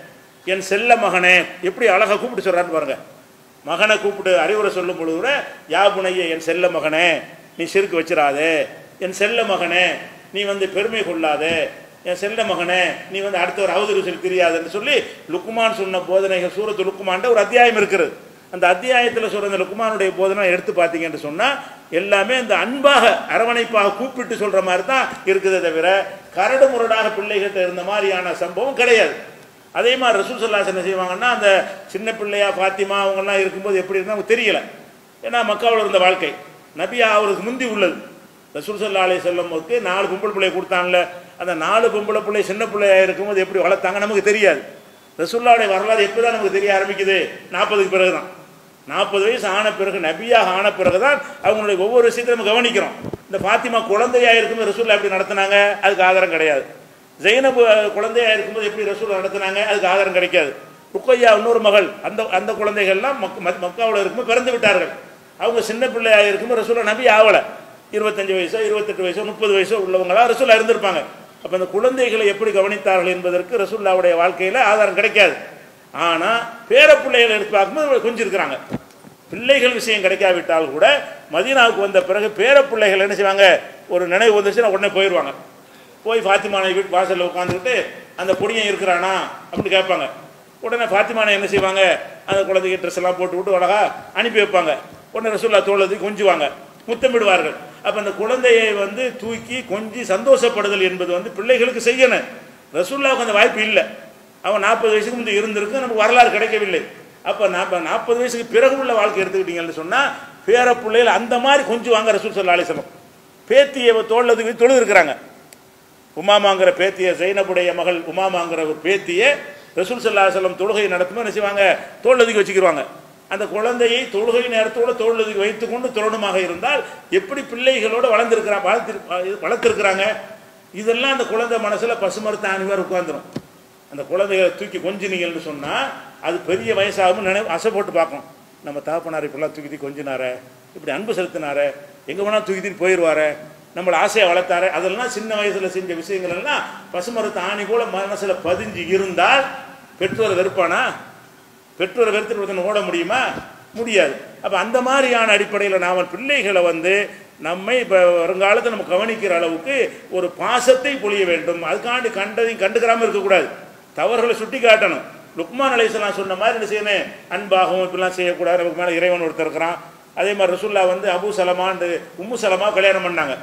என் செல்ல மகனே எப்படி அழகா கூப்பிட்டு சொல்றான்னு பாருங்க மகனை கூப்பிட்டு அறிவுரை சொல்லும் பொழுது கூட யா புனைய என் செல்ல மகனே நீ சிறுக்கு வச்சிடாதே என் செல்ல மகனே நீ வந்து பெருமை கொள்ளாதே என் செல்ல மகனே நீ வந்து அடுத்த ஒரு அவதூறு சொல்லி தெரியாதுன்னு சொல்லி லுக்குமான் சொன்ன போதனைகள் சூரத்து லுக்குமான்ட ஒரு அத்தியாயம் இருக்கிறது அந்த அத்தியாயத்தில் சொல்ற அந்த லுக்குமானுடைய போதனை எடுத்து பார்த்தீங்கன்னு சொன்னா எல்லாமே இந்த அன்பாக அரவணைப்பாக கூப்பிட்டு சொல்ற மாதிரி தான் இருக்குதே தவிர கரடு முரடாக பிள்ளைகிட்ட இருந்த மாதிரியான சம்பவம் கிடையாது அதே மாதிரி ரசூல் சல்லாஸ் என்ன செய்வாங்கன்னா அந்த சின்ன பிள்ளையா ஃபாத்திமா அவங்கெல்லாம் இருக்கும்போது எப்படி இருந்தால் அவங்க தெரியல ஏன்னா மக்காவில் இருந்த வாழ்க்கை நபியா அவருக்கு முந்தி உள்ளது ரசூல் சல்லா அலி செல்லும்போது நாலு பொம்பளை பிள்ளை கொடுத்தாங்கல்ல அந்த நாலு பொம்பளை பிள்ளை சின்ன பிள்ளையா இருக்கும்போது எப்படி வளர்த்தாங்க நமக்கு தெரியாது ரசூல்லாவுடைய வரலாறு எப்போ தான் நமக்கு தெரிய ஆரம்பிக்குது நாற்பதுக்கு பிறகு தான் நாற்பது வயசு ஆன பிறகு நபியாக ஆன பிறகு தான் அவங்களுடைய ஒவ்வொரு விஷயத்தையும் நம்ம கவனிக்கிறோம் இந்த ஃபாத்திமா குழந்தையா இருக்கும்போது ரசூல்லா எப்படி நடத்தினாங்க அதுக்கு ஆதாரம் கிடையாது ஜெயினபு குழந்தையா இருக்கும்போது எப்படி ரசூல் நடத்தினாங்க அதுக்கு ஆதாரம் கிடைக்காது ருக்கையா இன்னொரு மகள் அந்த அந்த குழந்தைகள்லாம் மக் மக்காவில் இருக்கும்போது பிறந்து விட்டார்கள் அவங்க சின்ன பிள்ளையா இருக்கும்போது ரசூலா நபி ஆவலை இருபத்தஞ்சு வயசோ இருபத்தெட்டு வயசோ முப்பது வயசோ உள்ளவங்களா ரசூலா இருந்திருப்பாங்க அப்போ அந்த குழந்தைகளை எப்படி கவனித்தார்கள் என்பதற்கு ரசூல்லாவுடைய வாழ்க்கையில் ஆதாரம் கிடைக்காது ஆனால் பேர பிள்ளைகளை எடுத்து பார்க்கும்போது கொஞ்சம் இருக்கிறாங்க பிள்ளைகள் விஷயம் கிடைக்காவிட்டால் கூட மதீனாவுக்கு வந்த பிறகு பேர பிள்ளைகள் என்ன செய்வாங்க ஒரு நினைவு வந்துச்சுன்னா உடனே போயிடுவாங்க போய் ஃபாத்திமானை வீட்டு வாசலில் உட்காந்துக்கிட்டு அந்த பொடியன் இருக்கிறானா அப்படின்னு கேட்பாங்க உடனே ஃபாத்திமானை என்ன செய்வாங்க அந்த குழந்தைக்கு ட்ரெஸ் எல்லாம் போட்டு விட்டு அழகா அனுப்பி வைப்பாங்க உடனே ரசூல்லா தோழது கொஞ்சுவாங்க முத்தமிடுவார்கள் அப்போ அந்த குழந்தையை வந்து தூக்கி கொஞ்சி சந்தோஷப்படுதல் என்பது வந்து பிள்ளைகளுக்கு செய்யணும் ரசூல்லாவுக்கு அந்த வாய்ப்பு இல்லை அவன் நாற்பது வயசுக்கு முந்தைய இருந்திருக்கு நமக்கு வரலாறு கிடைக்கவில்லை அப்போ நாற்ப நாற்பது வயசுக்கு பிறகு உள்ள வாழ்க்கை எடுத்துக்கிட்டீங்கன்னு சொன்னால் பேர பிள்ளைகள் அந்த மாதிரி கொஞ்சம் வாங்க ரசூல் சல்லா அலிசலம் பேத்தியை தோழதுக்கு தொழுது இருக்கிறாங்க உமாமாங்கிற பேத்திய ஜெயினபுடைய மகள் உமாமாங்கிற ஒரு பேத்தியை ரசூல் சல்லா செல்லம் தொழுகை நடத்தும்போது என்ன செய்வாங்க தோழதுக்கு வச்சுக்கிடுவாங்க அந்த குழந்தையை தொழுகை நேரத்தோடு தோழதுக்கு வைத்துக்கொண்டு தொழணுமாக இருந்தால் எப்படி பிள்ளைகளோடு வளர்ந்துருக்கிறாங்க வளர்த்து வளர்த்துருக்குறாங்க இதெல்லாம் அந்த குழந்தை மனசில் பசுமரத்தை அணிவார் உட்காந்துரும் அந்த குழந்தைகளை தூக்கி கொஞ்சினீங்கன்னு சொன்னால் அது பெரிய வயசாகும் நினை அசை போட்டு பார்க்கும் நம்ம தகப்பனார் இப்படிலாம் தூக்கி கொஞ்சினார இப்படி அன்பு செலுத்தினார எங்கே வேணால் தூக்கி போயிடுவார நம்மளை ஆசையை வளர்த்தாரு அதெல்லாம் சின்ன வயசில் செஞ்ச விஷயங்கள் எல்லாம் பசுமரத்து ஆணி போல மனசில் பதிஞ்சு இருந்தால் பெற்றோரை வெறுப்பானா பெற்றோரை வெறுத்துட்டு ஒருத்தன் ஓட முடியுமா முடியாது அப்போ அந்த மாதிரியான அடிப்படையில் நாம் பிள்ளைகளை வந்து நம்மை இப்போ வருங்காலத்தில் நம்ம கவனிக்கிற அளவுக்கு ஒரு பாசத்தை பொழிய வேண்டும் அதுக்காண்டி கண்டதையும் கண்டுக்கிறாமல் இருக்கக்கூடாது தவறுகளை சுட்டி காட்டணும் லுக்மான் அலைசலாம் சொன்ன மாதிரி என்ன செய்யணும் அன்பாகவும் இப்படிலாம் செய்யக்கூடாது நமக்கு மேலே இறைவன் ஒருத்தர் இருக்கிறான் அதே மாதிரி ரசுல்லா வந்து அபு சலமான்னு உம்மு சலமா கல்யாணம் பண்ணாங்க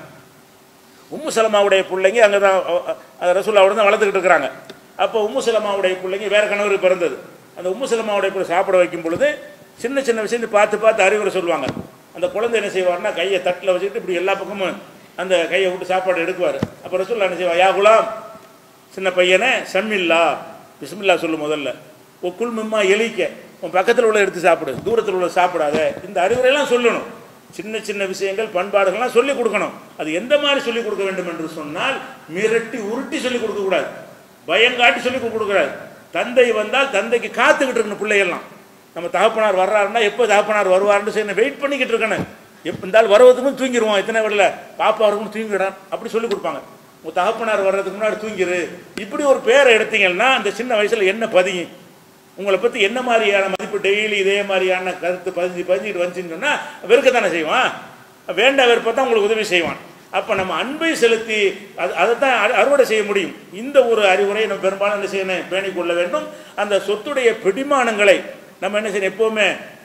உம்மு சலமாவுடைய பிள்ளைங்க அங்கே தான் ரசுல்லாவோட தான் வளர்த்துக்கிட்டு இருக்கிறாங்க அப்போ உம்மு சலமாவுடைய பிள்ளைங்க வேற கணவருக்கு பிறந்தது அந்த உம்மு சலமாவுடைய பிள்ளை சாப்பிட வைக்கும் பொழுது சின்ன சின்ன விஷயத்தை பார்த்து பார்த்து அறிவுரை சொல்லுவாங்க அந்த குழந்தை என்ன செய்வார்னா கையை தட்டில் வச்சுக்கிட்டு இப்படி எல்லா பக்கமும் அந்த கையை விட்டு சாப்பாடு எடுக்குவார் அப்போ ரசுல்லா என்ன செய்வா யா குலாம் சின்ன பையனே சம்மில்லா பிஸ்மில்லா சொல்லு முதல்ல ஓ குல்மிம்மா எலிக்க உன் பக்கத்தில் உள்ள எடுத்து சாப்பிடு தூரத்தில் உள்ள சாப்பிடாத இந்த அறிவுரையெல்லாம் சொல்லணும் சின்ன சின்ன விஷயங்கள் பண்பாடுகள்லாம் சொல்லிக் கொடுக்கணும் அது எந்த மாதிரி சொல்லிக் கொடுக்க வேண்டும் என்று சொன்னால் மிரட்டி உருட்டி சொல்லிக் கொடுக்கக்கூடாது பயங்காட்டி சொல்லிக் கொடுக்கக்கூடாது தந்தை வந்தால் தந்தைக்கு காத்துக்கிட்டு இருக்கணும் பிள்ளைகள்லாம் நம்ம தகப்பனார் வர்றாருன்னா எப்போ தகப்பனார் வருவார்னு சரி வெயிட் பண்ணிக்கிட்டு இருக்கணும் எப்போ இருந்தாலும் வருவதுக்கும் தூங்கிடுவோம் எத்தனை வரல பாப்பா வரைக்கும் தூங்கிடான் அப்படி சொல்லி கொடுப்பாங்க உங்கள் தகப்பனார் வர்றதுக்கு முன்னாடி தூங்கிடு இப்படி ஒரு பேரை எடுத்தீங்கன்னா அந்த சின்ன வயசில் என்ன பதியும் உங்களை பற்றி என்ன மாதிரியான மதிப்பு டெய்லி இதே மாதிரியான கருத்து பதிஞ்சு பதிஞ்சிட்டு வந்துச்சுன்னு சொன்னால் வெறுக்கத்தானே செய்வான் வேண்ட வெறுப்பை தான் உங்களுக்கு உதவி செய்வான் அப்போ நம்ம அன்பை செலுத்தி அது அதைத்தான் அறுவடை செய்ய முடியும் இந்த ஒரு அறிவுரை நம்ம பெரும்பாலும் என்ன செய்யணும் பேணிக் கொள்ள வேண்டும் அந்த சொத்துடைய பிடிமானங்களை நம்ம என்ன செய்யணும் எப்போவுமே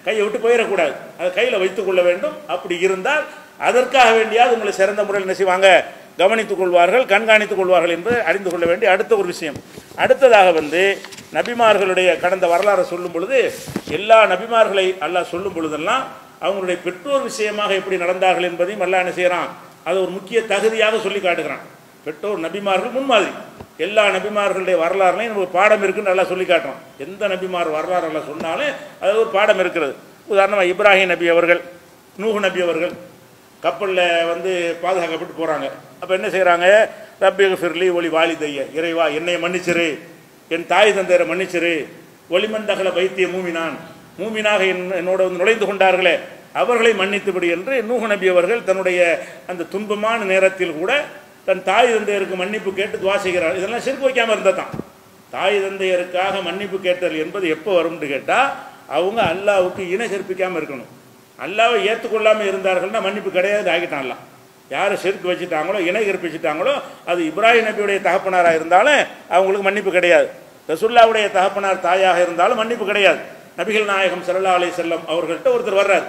கையை விட்டு போயிடக்கூடாது அதை கையில் வைத்துக் கொள்ள வேண்டும் அப்படி இருந்தால் அதற்காக வேண்டியாவது உங்களை சிறந்த முறையில் என்ன செய்வாங்க கவனித்துக் கொள்வார்கள் கண்காணித்துக் கொள்வார்கள் என்று அறிந்து கொள்ள வேண்டிய அடுத்த ஒரு விஷயம் அடுத்ததாக வந்து நபிமார்களுடைய கடந்த வரலாறை சொல்லும் பொழுது எல்லா நபிமார்களை அல்லாஹ் சொல்லும் பொழுதெல்லாம் அவங்களுடைய பெற்றோர் விஷயமாக எப்படி நடந்தார்கள் என்பதையும் அல்லாஹ் என்ன செய்யறான் அது ஒரு முக்கிய தகுதியாக சொல்லி காட்டுகிறான் பெற்றோர் நபிமார்கள் முன்மாதிரி எல்லா நபிமார்களுடைய வரலாறுலையும் நமக்கு பாடம் இருக்குன்னு நல்லா சொல்லி காட்டுறோம் எந்த நபிமார் வரலாறு எல்லாம் சொன்னாலும் அது ஒரு பாடம் இருக்கிறது உதாரணமாக இப்ராஹிம் நபி அவர்கள் நூஹ் நபி அவர்கள் கப்பலில் வந்து பாதுகாக்கப்பட்டு போகிறாங்க அப்போ என்ன செய்கிறாங்க ரப்பிக ஃபிர்லி ஒளி வாலிதைய இறைவா என்னை மன்னிச்சிரு என் தாய் தந்தையரை மன்னிச்சிரு ஒளிமந்தகல வைத்திய மூமினான் மூமினாக என்- என்னோட வந்து நுழைந்து கொண்டார்களே அவர்களை மன்னித்துவிடு என்று நூஹ் நபி அவர்கள் தன்னுடைய அந்த துன்பமான நேரத்தில் கூட தன் தாய் தந்தையருக்கு மன்னிப்பு கேட்டு துவா செய்கிறார் இதெல்லாம் செருக்கு வைக்காமல் இருந்தால் தான் தாய் தந்தையருக்காக மன்னிப்பு கேட்டல் என்பது எப்போ வரும்னு கேட்டால் அவங்க அல்லாவுக்கு இணை கற்பிக்காமல் இருக்கணும் அல்லாவை ஏற்றுக்கொள்ளாமல் இருந்தார்கள்னா மன்னிப்பு கிடையாது ஆகிட்டான்லாம் யார் செருக்கு வச்சுட்டாங்களோ இணை கற்பிச்சிட்டாங்களோ அது இப்ராஹிம் நபியுடைய தகப்பனாராக இருந்தாலும் அவங்களுக்கு மன்னிப்பு கிடையாது ரசுல்லாவுடைய தகப்பனார் தாயாக இருந்தாலும் மன்னிப்பு கிடையாது நபிகள் நாயகம் ஸல்லல்லாஹு அலைஹி செல்லம் அவர்கள்ட்ட ஒருத்தர் வர்றார்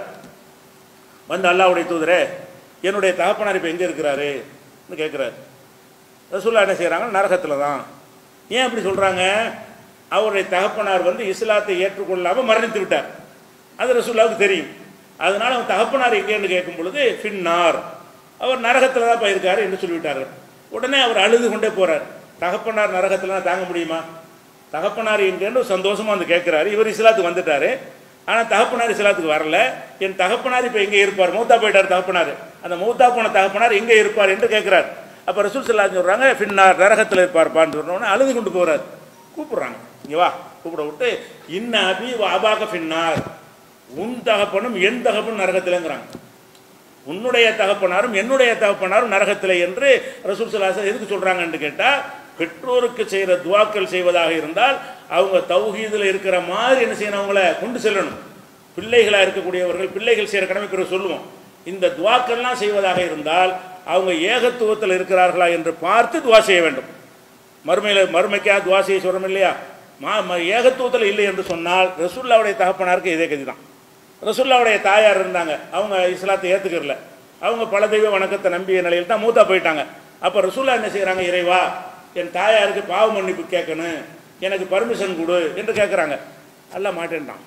வந்து அல்லாவுடைய தூதரே என்னுடைய தகப்பனார் இப்போ எங்கே இருக்கிறாருன்னு கேட்குறாரு ரசூல்லா என்ன செய்கிறாங்க நரகத்தில் தான் ஏன் அப்படி சொல்கிறாங்க அவருடைய தகப்பனார் வந்து இஸ்லாத்தை ஏற்றுக்கொள்ளாமல் மரணித்து விட்டார் அது ரசூல்லாவுக்கு தெரியும் அதனால அவன் தகப்பனார் எங்கேன்னு கேட்கும் பொழுது ஃபின்னார் அவர் நரகத்தில் தான் போயிருக்காரு என்று சொல்லிவிட்டார்கள் உடனே அவர் அழுது கொண்டே போறார் தகப்பனார் நரகத்தில் தாங்க முடியுமா தகப்பனார் எங்கேன்னு சந்தோஷமா வந்து கேட்கிறாரு இவர் இஸ்லாத்துக்கு வந்துட்டாரு ஆனால் தகப்பனார் இஸ்லாத்துக்கு வரல என் தகப்பனார் இப்போ எங்கே இருப்பார் மூத்தா போயிட்டார் தகப்பனார் அந்த மூத்தா போன தகப்பனார் எங்கே இருப்பார் என்று கேட்கிறார் அப்போ ரசூல் சல்லா சொல்றாங்க பின்னார் நரகத்தில் இருப்பார்ப்பான்னு சொன்னோன்னே அழுது கொண்டு போறார் கூப்பிடுறாங்க இங்கே வா கூப்பிட விட்டு இன்ன அபி அபாக பின்னார் உன் தகப்பனும் என் தகப்பனும் நரகத்திலங்கிறாங்க உன்னுடைய தகப்பனாரும் என்னுடைய தகப்பனாரும் நரகத்தில் என்று ரசூல் சலாசர் எதுக்கு சொல்றாங்கன்னு கேட்டா பெற்றோருக்கு செய்கிற துவாக்கள் செய்வதாக இருந்தால் அவங்க தௌஹீதில் இருக்கிற மாதிரி என்ன செய்யணும் அவங்கள கொண்டு செல்லணும் பிள்ளைகளா இருக்கக்கூடியவர்கள் பிள்ளைகள் செய்கிற கடமை பிறகு சொல்லுவோம் இந்த துவாக்கள்லாம் செய்வதாக இருந்தால் அவங்க ஏகத்துவத்தில் இருக்கிறார்களா என்று பார்த்து துவா செய்ய வேண்டும் மறுமையில் மறுமைக்கா துவா செய்ய சொல்கிறோம் இல்லையா மா ம- ஏகத்துவத்தில் இல்லை என்று சொன்னால் ரசூல்லாவுடைய தகப்பனாருக்கு இதே கதி தான் ரசூல்லாவுடைய தாயார் இருந்தாங்க அவங்க இஸ்லாத்தை ஏற்றுக்கிறல அவங்க பல தெய்வ வணக்கத்தை நம்பிய நிலையில் தான் மூத்தா போயிட்டாங்க அப்போ ரசூல்லா என்ன செய்கிறாங்க இறைவா என் தாயாருக்கு பாவ மன்னிப்பு கேட்கணும் எனக்கு பர்மிஷன் கொடு என்று கேட்குறாங்க அல்ல மாட்டேன்ட்டான்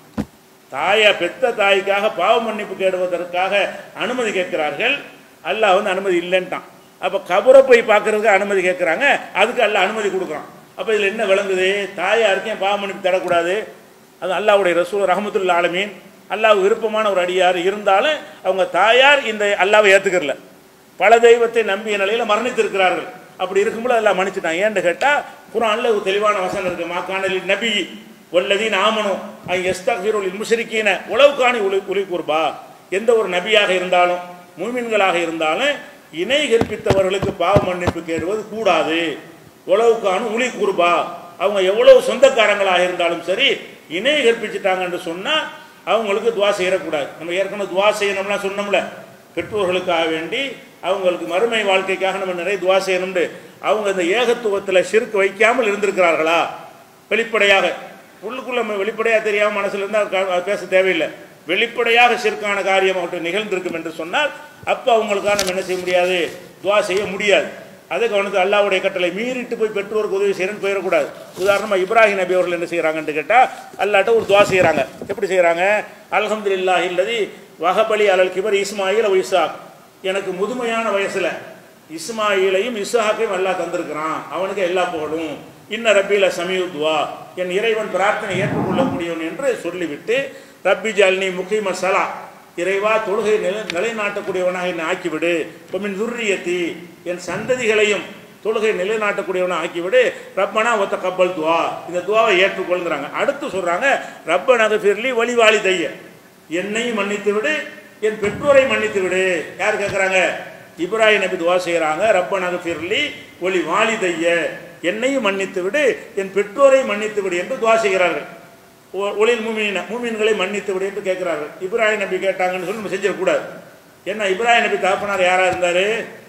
தாயை பெத்த தாய்க்காக பாவ மன்னிப்பு கேடுவதற்காக அனுமதி கேட்கிறார்கள் அல்லாஹ் வந்து அனுமதி இல்லைன்ட்டான் அப்போ கபரை போய் பார்க்கறதுக்கு அனுமதி கேட்குறாங்க அதுக்கு அல்லாஹ் அனுமதி கொடுக்குறான் அப்போ இதில் என்ன விளங்குது தாயாருக்கு ஏன் பாவ மன்னிப்பு தரக்கூடாது அது அல்லாஹ்வுடைய ரசூல் ரஹமத்துல் ஆலமீன் அல்லாஹ் விருப்பமான ஒரு அடியார் இருந்தாலும் அவங்க தாயார் இந்த அல்லாவை ஏற்றுக்கிறல பல தெய்வத்தை நம்பிய நிலையில் மரணித்திருக்கிறார்கள் அப்படி இருக்கும்போது எல்லாம் மன்னிச்சுட்டான் ஏன்னு கேட்டால் குரான்ல ஒரு தெளிவான வசனம் இருக்கு மாக்கானலி நபி வல்லதீன் ஆமனும் அங்கே எஸ்தகிருள் முஷரிக்கீன உளவுக்காணி உலி உலி குர்பா எந்த ஒரு நபியாக இருந்தாலும் மூமின்களாக இருந்தாலும் இணை கற்பித்தவர்களுக்கு பாவ மன்னிப்பு கேடுவது கூடாது உளவுக்கான உலி குர்பா அவங்க எவ்வளவு சொந்தக்காரங்களாக இருந்தாலும் சரி இணை கற்பிச்சுட்டாங்கன்னு சொன்னால் அவங்களுக்கு துவா செய்யக்கூடாது நம்ம ஏற்கனவே துவா செய்யணும்லாம் சொன்னோம்ல பெற்றோர்களுக்காக வேண்டி அவங்களுக்கு மறுமை வாழ்க்கைக்காக நம்ம நிறைய துவா செய்யணும்னு அவங்க இந்த ஏகத்துவத்தில் சிறுக்கு வைக்காமல் இருந்திருக்கிறார்களா வெளிப்படையாக உள்ளுக்குள்ள நம்ம வெளிப்படையாக தெரியாமல் மனசுல இருந்தால் அது பேச தேவையில்லை வெளிப்படையாக சிறுக்கான காரியம் அவர்கிட்ட நிகழ்ந்திருக்கும் என்று சொன்னால் அப்போ அவங்களுக்காக நம்ம என்ன செய்ய முடியாது துவா செய்ய முடியாது அதை கவனத்து அல்லாவுடைய கட்டளை மீறிட்டு போய் பெற்றோருக்கு உதவி செய்யணும்னு போயிடக்கூடாது உதாரணமாக இப்ராஹிம் நபி அவர்கள் என்ன செய்கிறாங்கன்னு கேட்டால் அல்லாட்ட ஒரு துவா செய்கிறாங்க எப்படி செய்கிறாங்க அல்ஹம்துலில்லாஹி இல்லதி வஹபலி அலல் கிபர் இஸ்மாயில் இசாக் எனக்கு முதுமையான வயசில் இஸ்மாயிலையும் இஸ்ஹாக்கையும் அல்லாஹ் தந்திருக்கிறான் அவனுக்கு எல்லா புகழும் இன்ன ரப்பில சமீவு துவா என் இறைவன் பிரார்த்தனை ஏற்றுக்கொள்ளக்கூடியவன் என்று சொல்லிவிட்டு ரப்பி ஜாலினி முக்கியம சலா இறைவா தொழுகை நிலை நிலைநாட்டக்கூடியவனாக என்னை ஆக்கிவிடு பொம்மின் துர்ரியத்தி என் சந்ததிகளையும் தொழுகை நிலைநாட்டக்கூடியவனாக ஆக்கிவிடு ரப்பனா ஒத்த கப்பல் துவா இந்த துவாவை ஏற்றுக்கொள்கிறாங்க அடுத்து சொல்றாங்க ரப்ப நகஃபிர்லி வழிவாளி தைய என்னையும் மன்னித்து விடு என் பெற்றோரை மன்னித்து விடு யார் கேட்குறாங்க இப்ராஹிம் நபி துவா செய்கிறாங்க ரப்ப நகஃபிர்லி ஒளி வாலி தைய என்னையும் மன்னித்து விடு என் பெற்றோரை மன்னித்து விடு என்று துவா செய்கிறார்கள் ஒ- ஒளில் மூமீன மூமீன்களை மன்னித்து விடு என்று கேட்கிறார்கள் இப்ராஹிம் நபி கேட்டாங்கன்னு சொல்லி நம்ம செஞ்சிடக்கூடாது ஏன்னா இப்ராஹிம் நபி தகப்பனார் யாராக இருந்தார்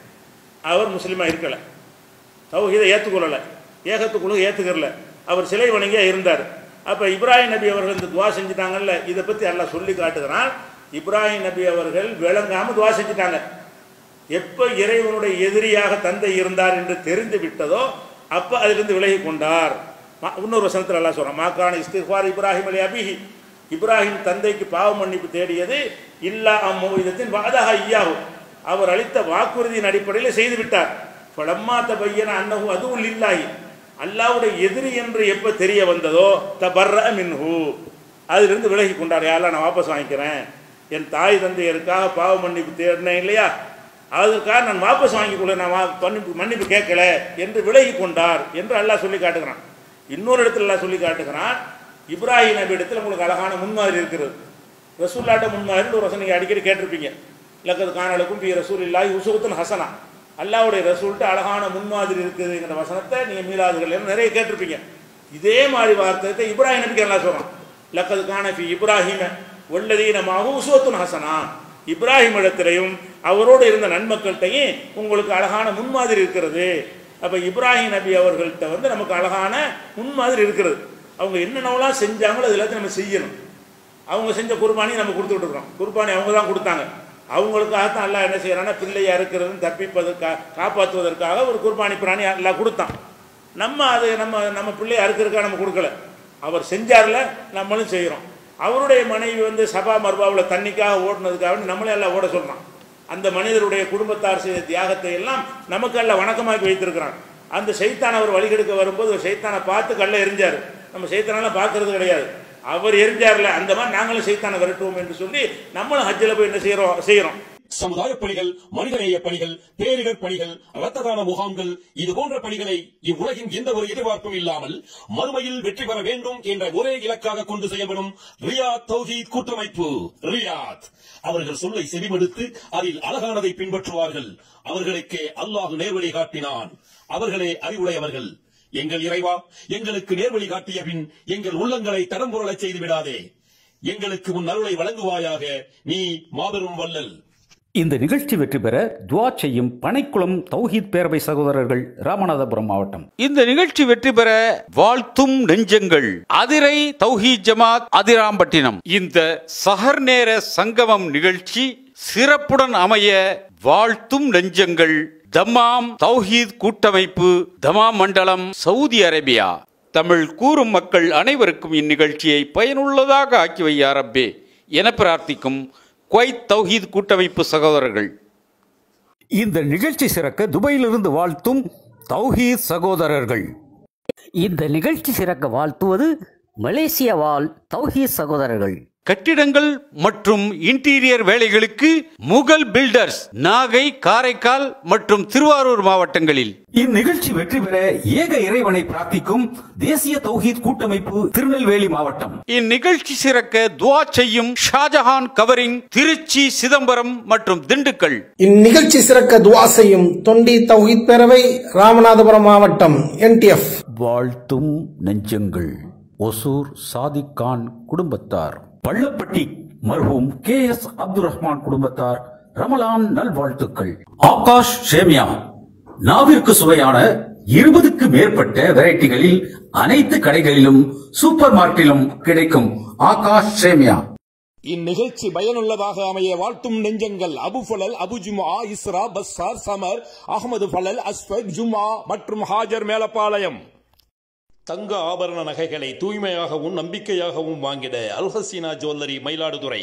அவர் முஸ்லீமா இருக்கல தௌஹீதை ஏற்றுக்கொள்ளலை ஏகத்துக்குழு ஏற்றுக்கறல அவர் சிலை வணங்கியா இருந்தார் அப்போ இப்ராஹிம் நபி அவர்கள் இந்த துவா செஞ்சுட்டாங்கல்ல இதை பற்றி எல்லாம் சொல்லி காட்டுகிறான் இப்ராஹிம் நபி அவர்கள் விளங்காமல் துவா செஞ்சுட்டாங்க எப்போ இறைவனுடைய எதிரியாக தந்தை இருந்தார் என்று தெரிந்து விட்டதோ அப்போ அதிலிருந்து விலகி கொண்டார் மா- இன்னொரு வசனத்தில் எல்லாம் சொல்கிறோம் மாக்கான இஸ்திஃபார் இப்ராஹிம் அலி அபிஹி இப்ராஹிம் தந்தைக்கு பாவ மன்னிப்பு தேடியது இல்லா அம்மோவிதத்தின் வாதக ஐயாவு அவர் அளித்த வாக்குறுதியின் அடிப்படையில் செய்து விட்டார் பலம்மாத்த பையன அன்னஹு அதுவும் இல்லாஹி அல்லாவுடைய எதிரி என்று எப்போ தெரிய வந்ததோ தபர்ர மின்ஹு அதிலிருந்து விலகி கொண்டார் யாரெல்லாம் நான் வாபஸ் வாங்கிக்கிறேன் என் தாய் தந்தையருக்காக பாவ மன்னிப்பு தேடினேன் இல்லையா அதற்காக நான் வாபஸ் வாங்கிக்கொள்ள நான் வா- மன்னிப்பு மன்னிப்பு கேட்கல என்று விலகி கொண்டார் என்று அல்லாஹ் சொல்லி காட்டுகிறான் இன்னொரு இடத்துல அல்லாஹ் சொல்லி காட்டுகிறான் இப்ராஹிம் நபி இடத்துல உங்களுக்கு அழகான முன்மாதிரி இருக்கிறது ரசூல்லாட்ட முன்மாதிரி ஒரு வசனம் நீங்கள் அடிக்கடி கேட்டிருப்பீங்க லக்கது காணலுக்கும் பி ரசூல் இல்லாஹி உசுகுத்தன் ஹசனா அல்லாவுடைய ரசூல்ட்டு அழகான முன்மாதிரி இருக்குதுங்கிற வசனத்தை நீங்கள் மீளாதுகள் நிறைய கேட்டிருப்பீங்க இதே மாதிரி வார்த்தை இப்ராஹிம் நபிக்கு எல்லாம் சொல்கிறான் லக்கது காண பி இப்ராஹிம ஒல்லதீனமாக உசுவத்துன் ஹசனா இப்ராஹிம் இடத்திலையும் அவரோடு இருந்த நன்மக்கள்கிட்டையும் உங்களுக்கு அழகான முன்மாதிரி இருக்கிறது அப்போ இப்ராஹிம் நபி அவர்கள்ட்ட வந்து நமக்கு அழகான முன்மாதிரி இருக்கிறது அவங்க என்னென்னலாம் செஞ்சாங்களோ அது எல்லாத்தையும் நம்ம செய்யணும் அவங்க செஞ்ச குர்பானி நம்ம கொடுத்துட்டு இருக்கோம் குர்பானி அவங்க தான் கொடுத்தாங்க அவங்களுக்காகத்தான் எல்லாம் என்ன செய்யறான்னா பிள்ளையா இருக்கிறதுன்னு தப்பிப்பதற்காக காப்பாற்றுவதற்காக ஒரு குர்பானி பிராணி எல்லாம் கொடுத்தான் நம்ம அது நம்ம நம்ம பிள்ளைய அறுக்கிறதுக்காக நம்ம கொடுக்கல அவர் செஞ்சார்ல நம்மளும் செய்கிறோம் அவருடைய மனைவி வந்து சபா மர்பாவில் தண்ணிக்காக ஓடினதுக்காக நம்மளே எல்லாம் ஓட சொல்றான் அந்த மனிதருடைய குடும்பத்தார் செய்த தியாகத்தை எல்லாம் நமக்கு எல்லாம் வணக்கமாக்கி வைத்திருக்கிறான் அந்த சைத்தான் அவர் வழிகெடுக்க வரும்போது ஒரு சைத்தானை பார்த்து கல்ல எரிஞ்சார் நம்ம சைத்தானெல்லாம் பார்க்கறது கிடையாது அவர் எரிஞ்சார்ல அந்த மாதிரி நாங்களும் சைத்தானை விரட்டுவோம் என்று சொல்லி நம்மளும் ஹஜ்ஜில் போய் என்ன செய்கிறோம் செய்கிறோம் சமுதாய பணிகள் மனிதநேய பணிகள் பேரிடர் பணிகள் இரத்த தான முகாம்கள் இது போன்ற பணிகளை இவ்வுலகின் எந்த ஒரு எதிர்பார்ப்பும் இல்லாமல் மறுமையில் வெற்றி பெற வேண்டும் என்ற ஒரே இலக்காக கொண்டு செயல்படும் ரியாத் தௌஹீத் கூட்டமைப்பு ரியாத் அவர்கள் சொல்லை செவிமடுத்து அதில் அழகானதை பின்பற்றுவார்கள் அவர்களுக்கே அல்லாஹ் நேர்வழி காட்டினான் அவர்களே அறிவுடையவர்கள் எங்கள் இறைவா எங்களுக்கு நேர்வழி காட்டிய பின் எங்கள் உள்ளங்களை தடம்புரளச் செய்து விடாதே எங்களுக்கு உன் அருளை வழங்குவாயாக நீ மாபெரும் வல்லல் இந்த நிகழ்ச்சி வெற்றி பெற துவா செய்யும் பனைக்குளம் தௌஹீத் பேரவை சகோதரர்கள் ராமநாதபுரம் மாவட்டம் இந்த நிகழ்ச்சி வெற்றி பெற வாழ்த்தும் நெஞ்சங்கள் அதிரை தௌஹீத் ஜமாத் அதிராம்பட்டினம் இந்த சஹர் நேர சங்கமம் நிகழ்ச்சி சிறப்புடன் அமைய வாழ்த்தும் நெஞ்சங்கள் தம்மாம் தௌஹீத் கூட்டமைப்பு தமாம் மண்டலம் சவுதி அரேபியா தமிழ் கூறும் மக்கள் அனைவருக்கும் இந்நிகழ்ச்சியை பயனுள்ளதாக ஆக்கி வையா ரப்பே என பிரார்த்திக்கும் குவைத் தௌஹீத் கூட்டமைப்பு சகோதரர்கள் இந்த நிகழ்ச்சி சிறக்க துபாயிலிருந்து வாழ்த்தும் தௌஹீத் சகோதரர்கள் இந்த நிகழ்ச்சி சிறக்க வாழ்த்துவது மலேசிய வாழ் தௌஹீத் சகோதரர்கள் கட்டிடங்கள் மற்றும் இன்டீரியர் வேலைகளுக்கு முகல் பில்டர்ஸ் நாகை காரைக்கால் மற்றும் திருவாரூர் மாவட்டங்களில் இந்நிகழ்ச்சி வெற்றி பெற ஏக இறைவனை பிரார்த்திக்கும் தேசிய தௌஹீத் கூட்டமைப்பு திருநெல்வேலி மாவட்டம் இந்நிகழ்ச்சி சிறக்க துவா செய்யும் ஷாஜஹான் கவரிங் திருச்சி சிதம்பரம் மற்றும் திண்டுக்கல் இந்நிகழ்ச்சி சிறக்க துவா செய்யும் தொண்டி தௌஹீத் பேரவை ராமநாதபுரம் மாவட்டம் என்டிஎஃப் வாழ்த்தும் நெஞ்சங்கள் ஒசூர் சாதிக் கான் குடும்பத்தார் பள்ளப்பட்டி மர்ஹூம் கே எஸ் அப்துல் ரஹ்மான் குடும்பத்தார் ரமலான் நல்வாழ்த்துக்கள் ஆகாஷ் சேமியா நாவிற்கு சுவையான இருபதுக்கு மேற்பட்ட வெரைட்டிகளில் அனைத்து கடைகளிலும் சூப்பர் மார்க்கெட்டிலும் கிடைக்கும் ஆகாஷ் சேமியா இந்நிகழ்ச்சி பயனுள்ளதாக அமைய வாழ்த்தும் நெஞ்சங்கள் அபு ஃபலல் அபு ஜுமா இஸ்ரா பஸ்ஸார் சமர் அகமது ஃபலல் அஸ்வத் ஜுமா மற்றும் ஹாஜர் மேலப்பாளையம் தங்க ஆபரண நகைகளை தூய்மையாகவும் நம்பிக்கையாகவும் வாங்கிட அல்ஹசீனா ஜுவல்லரி மயிலாடுதுறை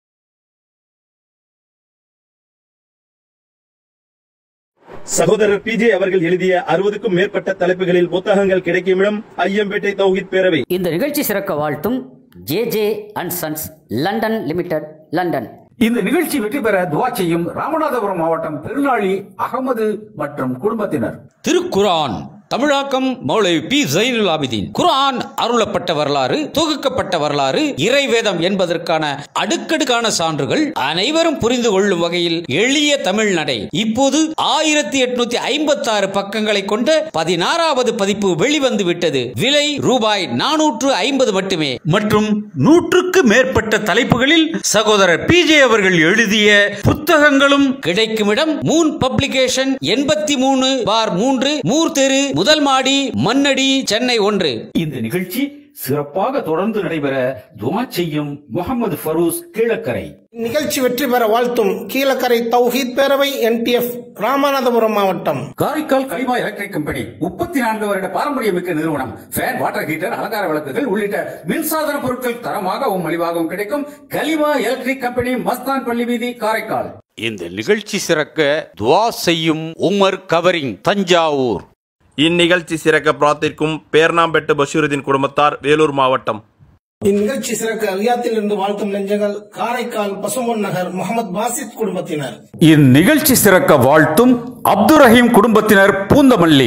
சகோதரர் பிஜே அவர்கள் எழுதிய அறுபதுக்கும் மேற்பட்ட தலைப்புகளில் புத்தகங்கள் கிடைக்கும் இடம் ஐயம்பேட்டை தௌஹித் பேரவை இந்த நிகழ்ச்சி சிறக்க வாழ்த்தும் J J and sons London limited London இந்த நிகழ்ச்சி வெற்றி பெற துவா செய்யும் ராமநாதபுரம் மாவட்டம் பெருநாளி அகமது மற்றும் குடும்பத்தினர் திருக்குரான் தமிழாக்கம் மௌலவி பி ஜைனுல் ஆபிதீன் குர்ஆன் அருளப்பட்ட வரலாறு தொகுக்கப்பட்ட வரலாறு இறைவேதம் என்பதற்கான அடுக்கடுக்கான சான்றுகள் அனைவரும் புரிந்து கொள்ளும் வகையில் எளிய தமிழ் நடை இப்போது ஆயிரத்தி எட்நூத்தி ஐம்பத்தி ஆறு பக்கங்களை கொண்ட பதினாறாவது பதிப்பு வெளிவந்து விட்டது விலை ரூபாய் நானூற்று ஐம்பது மட்டுமே மற்றும் நூற்றுக்கு மேற்பட்ட தலைப்புகளில் சகோதரர் பிஜே அவர்கள் எழுதிய புத்தகங்களும் கிடைக்கும் இடம் மூன் பப்ளிகேஷன் எண்பத்தி மூணு பார் மூன்று மூர் தெரு முதல் மாடி மண்ணடி சென்னை ஒன்று இந்த நிகழ்ச்சி சிறப்பாக தொடர்ந்து நடைபெற துவா செய்யும் முகமது ஃபரூஸ் கீழக்கரை நிகழ்ச்சி வெற்றி பெற வாழ்த்தும் கீழக்கரை தௌஹீத் பேரவை என்டிஎஃப் ராமநாதபுரம் மாவட்டம் காரைக்கால் கலிமா எலக்ட்ரிக் கம்பெனி முப்பத்தி நான்கு வருட பாரம்பரியமிக்க நிறுவனம் ஃபேன் வாட்டர் ஹீட்டர் அலங்கார விளக்குகள் உள்ளிட்ட மின்சாதன பொருட்கள் தரமாகவும் மலிவாகவும் கிடைக்கும் கலிமா எலக்ட்ரிக் கம்பெனி மஸ்தான் பள்ளி வீதி காரைக்கால் இந்த நிகழ்ச்சி சிறக்க துவா செய்யும் உமர் கவரிங் தஞ்சாவூர் இந்நிகழ்ச்சி சிறக்க பிரார்த்திக்கும் பேர்ணாம்பெட்டு பஷீருதீன் குடும்பத்தார் வேலூர் மாவட்டம் இந்நிகழ்ச்சி சிறக்க ரியாத்தில் இருந்து வாழ்த்தும் நெஞ்சங்கள் காரைக்கால் பசும்பொன் நகர் முகமது பாசித் குடும்பத்தினர் இந்நிகழ்ச்சி சிறக்க வாழ்த்தும் அப்துல் ரஹீம் குடும்பத்தினர் பூந்தமல்லி